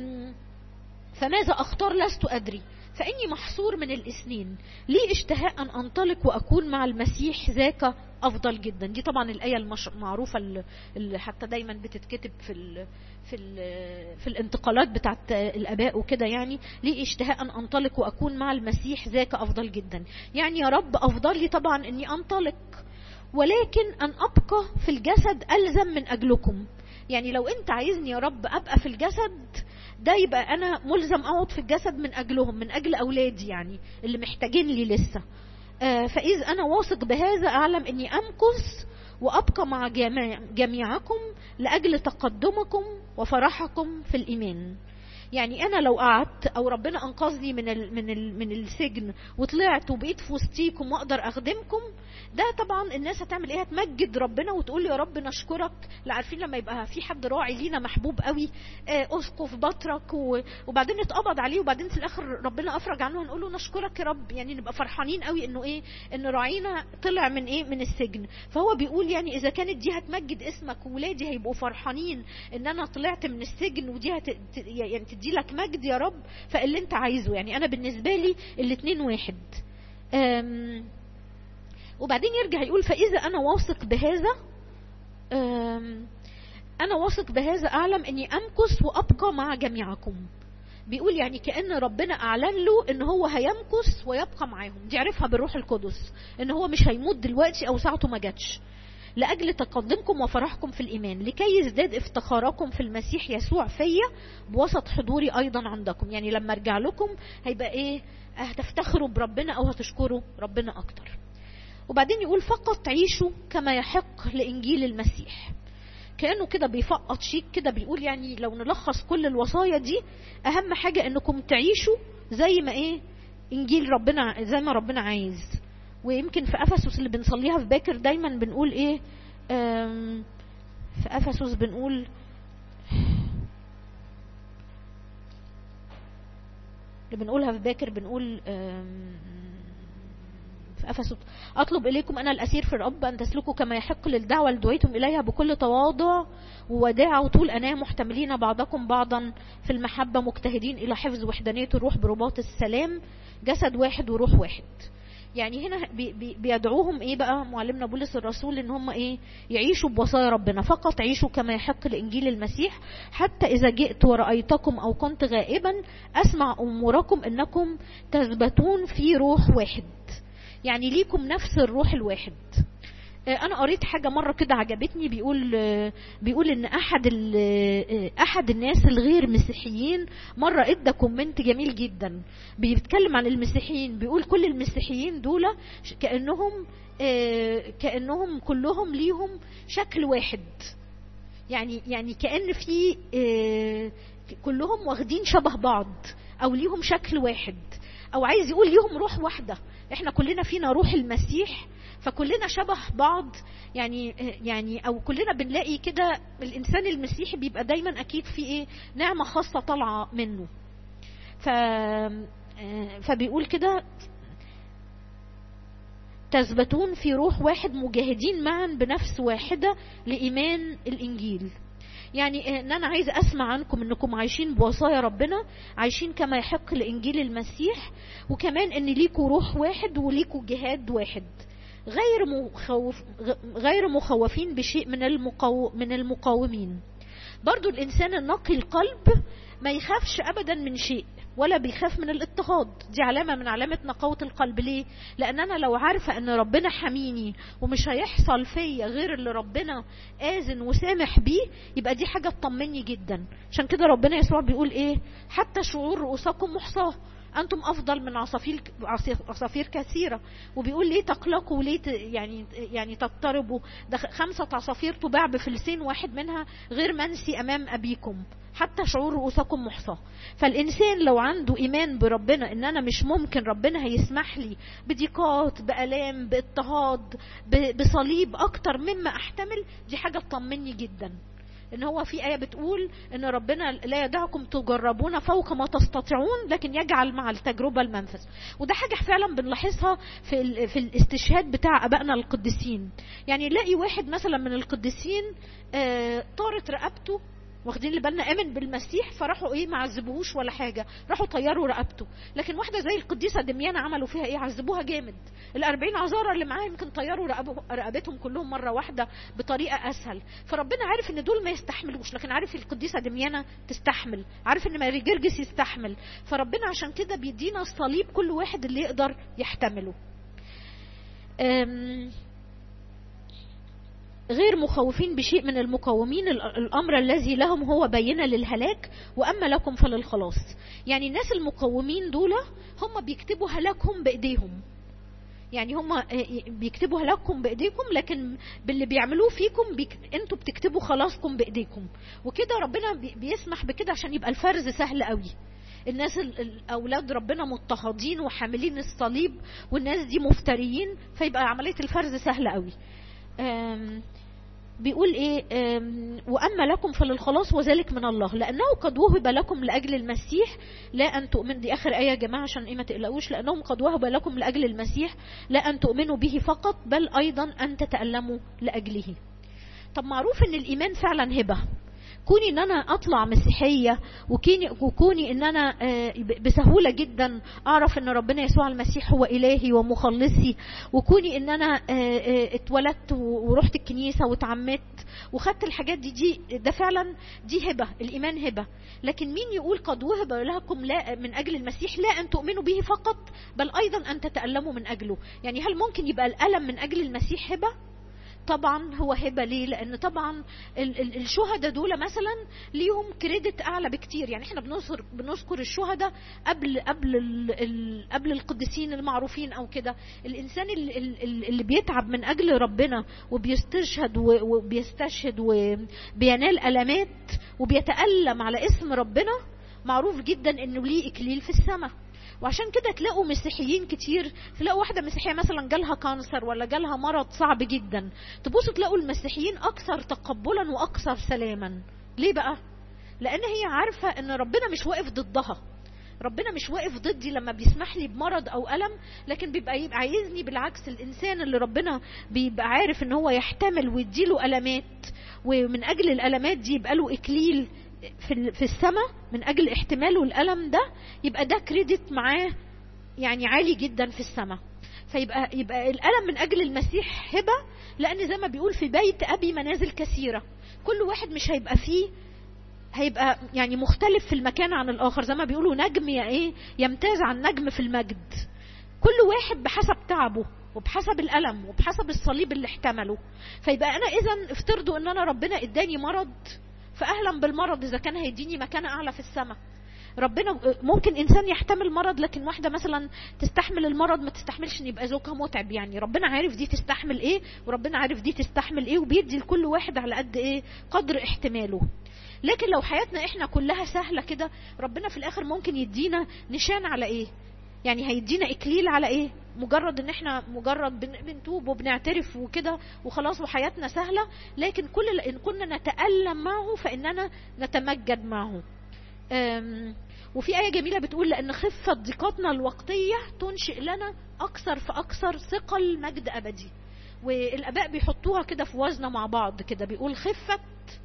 فماذا اختار لست ادري فاني محصور من الاثنين لي اشتهاء ان انطلق واكون مع المسيح ذاك افضل جدا دي طبعا الايه المعروفه اللي حتى دايما بتتكتب في ال في ال في الانتقالات بتاعت الاباء وكده يعني لي اشتهاء ان انطلق واكون مع المسيح ذاك افضل جدا يعني يا رب افضل لي طبعا اني انطلق ولكن ان ابقى في الجسد الزم من اجلكم يعني لو انت عايزني يا رب ابقى في الجسد ده يبقى انا ملزم اقعد في الجسد من اجلهم من اجل اولادي يعني اللي محتاجين لي لسه آه فاذ انا واثق بهذا اعلم اني امكث وابقى مع جميع جميعكم لاجل تقدمكم وفرحكم في الايمان يعني انا لو قعدت او ربنا انقذني من ال من ال من السجن وطلعت وبقيت في وسطيكم واقدر اخدمكم ده طبعا الناس هتعمل ايه هتمجد ربنا وتقول يا رب نشكرك لا عارفين لما يبقى في حد راعي لينا محبوب قوي آه اسقف بطرك وبعدين اتقبض عليه وبعدين في الاخر ربنا افرج عنه هنقول له نشكرك يا رب يعني نبقى فرحانين قوي انه ايه ان راعينا طلع من ايه من السجن فهو بيقول يعني اذا كانت دي هتمجد اسمك وولادي هيبقوا فرحانين ان انا طلعت من السجن ودي هت... يعني تدي لك مجد يا رب فاللي انت عايزه يعني انا بالنسبه لي الاتنين واحد أم وبعدين يرجع يقول فاذا انا واثق بهذا انا واثق بهذا اعلم اني امكث وابقى مع جميعكم بيقول يعني كان ربنا اعلن له ان هو هيمكث ويبقى معاهم دي عرفها بالروح القدس ان هو مش هيموت دلوقتي او ساعته ما جاتش لأجل تقدمكم وفرحكم في الإيمان لكي يزداد افتخاركم في المسيح يسوع فيا بوسط حضوري أيضا عندكم يعني لما أرجع لكم هيبقى إيه هتفتخروا بربنا أو هتشكروا ربنا أكتر وبعدين يقول فقط عيشوا كما يحق لإنجيل المسيح كأنه كده بيفقط شيك كده بيقول يعني لو نلخص كل الوصايا دي أهم حاجة إنكم تعيشوا زي ما إيه إنجيل ربنا زي ما ربنا عايز ويمكن في افسس اللي بنصليها في باكر دايما بنقول ايه في افسس بنقول اللي بنقولها في باكر بنقول في افسس اطلب اليكم انا الاسير في الرب ان تسلكوا كما يحق للدعوه اللي دعيتم اليها بكل تواضع ووداع وطول اناه محتملين بعضكم بعضا في المحبه مجتهدين الى حفظ وحدانيه الروح برباط السلام جسد واحد وروح واحد يعني هنا بي بي بيدعوهم ايه بقى معلمنا بولس الرسول ان هم ايه يعيشوا بوصايا ربنا فقط عيشوا كما يحق لانجيل المسيح حتى اذا جئت ورايتكم او كنت غائبا اسمع اموركم انكم تثبتون في روح واحد يعني ليكم نفس الروح الواحد انا قريت حاجه مره كده عجبتني بيقول بيقول ان احد احد الناس الغير مسيحيين مره ادى كومنت جميل جدا بيتكلم عن المسيحيين بيقول كل المسيحيين دول كانهم كانهم كلهم ليهم شكل واحد يعني يعني كان في كلهم واخدين شبه بعض او ليهم شكل واحد او عايز يقول ليهم روح واحده احنا كلنا فينا روح المسيح فكلنا شبه بعض يعني يعني او كلنا بنلاقي كده الانسان المسيحي بيبقى دايما اكيد في ايه نعمه خاصه طالعه منه ف فبيقول كده تثبتون في روح واحد مجاهدين معا بنفس واحده لايمان الانجيل يعني ان انا عايزه اسمع عنكم انكم عايشين بوصايا ربنا عايشين كما يحق لانجيل المسيح وكمان ان ليكوا روح واحد وليكوا جهاد واحد غير مخوف غير مخوفين بشيء من المقاو من المقاومين برضو الانسان النقي القلب ما يخافش ابدا من شيء ولا بيخاف من الاضطهاد دي علامة من علامة نقاوة القلب ليه لان انا لو عارفة ان ربنا حميني ومش هيحصل فيا غير اللي ربنا آذن وسامح بيه يبقى دي حاجة تطمني جدا عشان كده ربنا يسوع بيقول ايه حتى شعور رؤوسكم محصاه انتم افضل من عصافير عصافير كثيره وبيقول ليه تقلقوا ليه يعني يعني تضطربوا ده خمسه عصافير تباع بفلسين واحد منها غير منسي امام ابيكم حتى شعور رؤوسكم محصى فالانسان لو عنده ايمان بربنا ان انا مش ممكن ربنا هيسمح لي بضيقات بالام باضطهاد بصليب اكتر مما احتمل دي حاجه تطمني جدا ان هو في ايه بتقول ان ربنا لا يدعكم تجربون فوق ما تستطيعون لكن يجعل مع التجربه المنفذ وده حاجه فعلا بنلاحظها في في الاستشهاد بتاع ابائنا القديسين يعني نلاقي واحد مثلا من القديسين آه طارت رقبته واخدين اللي بالنا امن بالمسيح فراحوا ايه ما عذبوهوش ولا حاجه راحوا طيروا رقبته لكن واحده زي القديسه دميانه عملوا فيها ايه عذبوها جامد الأربعين عذارى اللي معاها يمكن طيروا رقبتهم كلهم مره واحده بطريقه اسهل فربنا عارف ان دول ما يستحملوش لكن عارف القديسه دميانه تستحمل عارف ان ماري جرجس يستحمل فربنا عشان كده بيدينا الصليب كل واحد اللي يقدر يحتمله غير مخوفين بشيء من المقاومين الامر الذي لهم هو بينه للهلاك واما لكم فللخلاص يعني الناس المقاومين دول هم بيكتبوا هلاكهم بايديهم يعني هم بيكتبوا هلاككم بايديكم لكن باللي بيعملوه فيكم بيك... انتوا بتكتبوا خلاصكم بايديكم وكده ربنا بيسمح بكده عشان يبقى الفرز سهل قوي الناس الاولاد ربنا مضطهدين وحاملين الصليب والناس دي مفتريين فيبقى عمليه الفرز سهله قوي بيقول ايه واما لكم فللخلاص وذلك من الله لانه قد وهب لكم لاجل المسيح لا ان تؤمن دي اخر ايه يا جماعه عشان ايه ما تقلقوش لانهم قد وهب لكم لاجل المسيح لا ان تؤمنوا به فقط بل ايضا ان تتالموا لاجله طب معروف ان الايمان فعلا هبه كوني ان انا اطلع مسيحيه وكوني, وكوني ان انا بسهوله جدا اعرف ان ربنا يسوع المسيح هو الهي ومخلصي وكوني ان انا اتولدت ورحت الكنيسه واتعمدت وخدت الحاجات دي دي ده فعلا دي هبه الايمان هبه لكن مين يقول قد وهب لكم لا من اجل المسيح لا ان تؤمنوا به فقط بل ايضا ان تتالموا من اجله يعني هل ممكن يبقى الالم من اجل المسيح هبه طبعا هو هبه ليه لان طبعا الشهداء دول مثلا ليهم كريدت اعلى بكتير يعني احنا بنذكر بنذكر الشهداء قبل قبل ال قبل القديسين المعروفين او كده الانسان اللي بيتعب من اجل ربنا وبيستشهد وبيستشهد وبينال المات وبيتالم على اسم ربنا معروف جدا انه ليه اكليل في السماء وعشان كده تلاقوا مسيحيين كتير تلاقوا واحدة مسيحية مثلا جالها كانسر ولا جالها مرض صعب جدا تبصوا تلاقوا المسيحيين أكثر تقبلا وأكثر سلاما ليه بقى؟ لأن هي عارفة إن ربنا مش واقف ضدها ربنا مش واقف ضدي لما بيسمح لي بمرض او الم لكن بيبقى يبقى عايزني بالعكس الانسان اللي ربنا بيبقى عارف ان هو يحتمل ويديله المات ومن اجل الالمات دي يبقى له اكليل في في السماء من اجل احتماله الالم ده يبقى ده كريدت معاه يعني عالي جدا في السماء فيبقى يبقى الالم من اجل المسيح هبه لان زي ما بيقول في بيت ابي منازل كثيره كل واحد مش هيبقى فيه هيبقى يعني مختلف في المكان عن الاخر زي ما بيقولوا نجم يا ايه يمتاز عن نجم في المجد كل واحد بحسب تعبه وبحسب الالم وبحسب الصليب اللي احتمله فيبقى انا اذا افترضوا ان انا ربنا اداني مرض فاهلا بالمرض اذا كان هيديني مكانه اعلى في السماء ربنا ممكن انسان يحتمل مرض لكن واحده مثلا تستحمل المرض ما تستحملش ان يبقى زوجها متعب يعني ربنا عارف دي تستحمل ايه وربنا عارف دي تستحمل ايه وبيدي لكل واحد على قد ايه قدر احتماله لكن لو حياتنا احنا كلها سهله كده ربنا في الاخر ممكن يدينا نشان على ايه يعني هيدينا اكليل على ايه مجرد ان احنا مجرد بنتوب وبنعترف وكده وخلاص وحياتنا سهله لكن كل ان كنا نتالم معه فاننا نتمجد معه وفي آية جميلة بتقول لأن خفة ضيقاتنا الوقتية تنشئ لنا أكثر فأكثر ثقل مجد أبدي والآباء بيحطوها كده في وزنة مع بعض كده بيقول خفة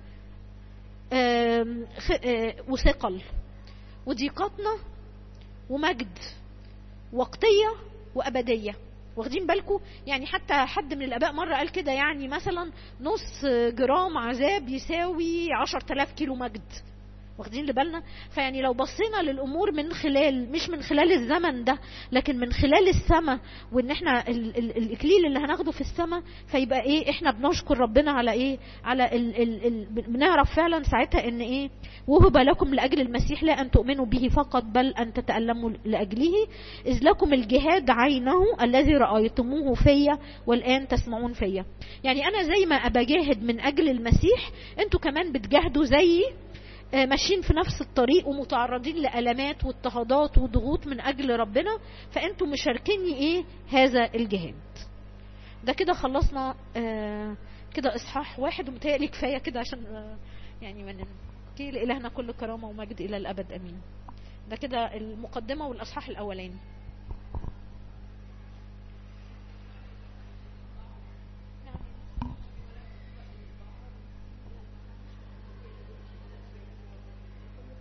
وثقل وضيقاتنا ومجد وقتية وأبدية واخدين بالكم يعني حتى حد من الاباء مره قال كده يعني مثلا نص جرام عذاب يساوي 10000 كيلو مجد واخدين لبالنا فيعني لو بصينا للامور من خلال مش من خلال الزمن ده لكن من خلال السماء وان احنا ال ال الاكليل اللي هناخده في السماء فيبقى ايه احنا بنشكر ربنا على ايه على ال ال ال بنعرف فعلا ساعتها ان ايه وهب لكم لاجل المسيح لا ان تؤمنوا به فقط بل ان تتالموا لاجله اذ لكم الجهاد عينه الذي رايتموه فيا والان تسمعون فيا يعني انا زي ما بجاهد من اجل المسيح انتوا كمان بتجاهدوا زيي ماشيين في نفس الطريق ومتعرضين لألمات واضطهادات وضغوط من أجل ربنا فأنتوا مشاركيني إيه هذا الجهاد ده كده خلصنا آه كده إصحاح واحد ومتهيألي كفاية كده عشان آه يعني من كي لإلهنا كل كرامة ومجد إلى الأبد أمين ده كده المقدمة والأصحاح الأولاني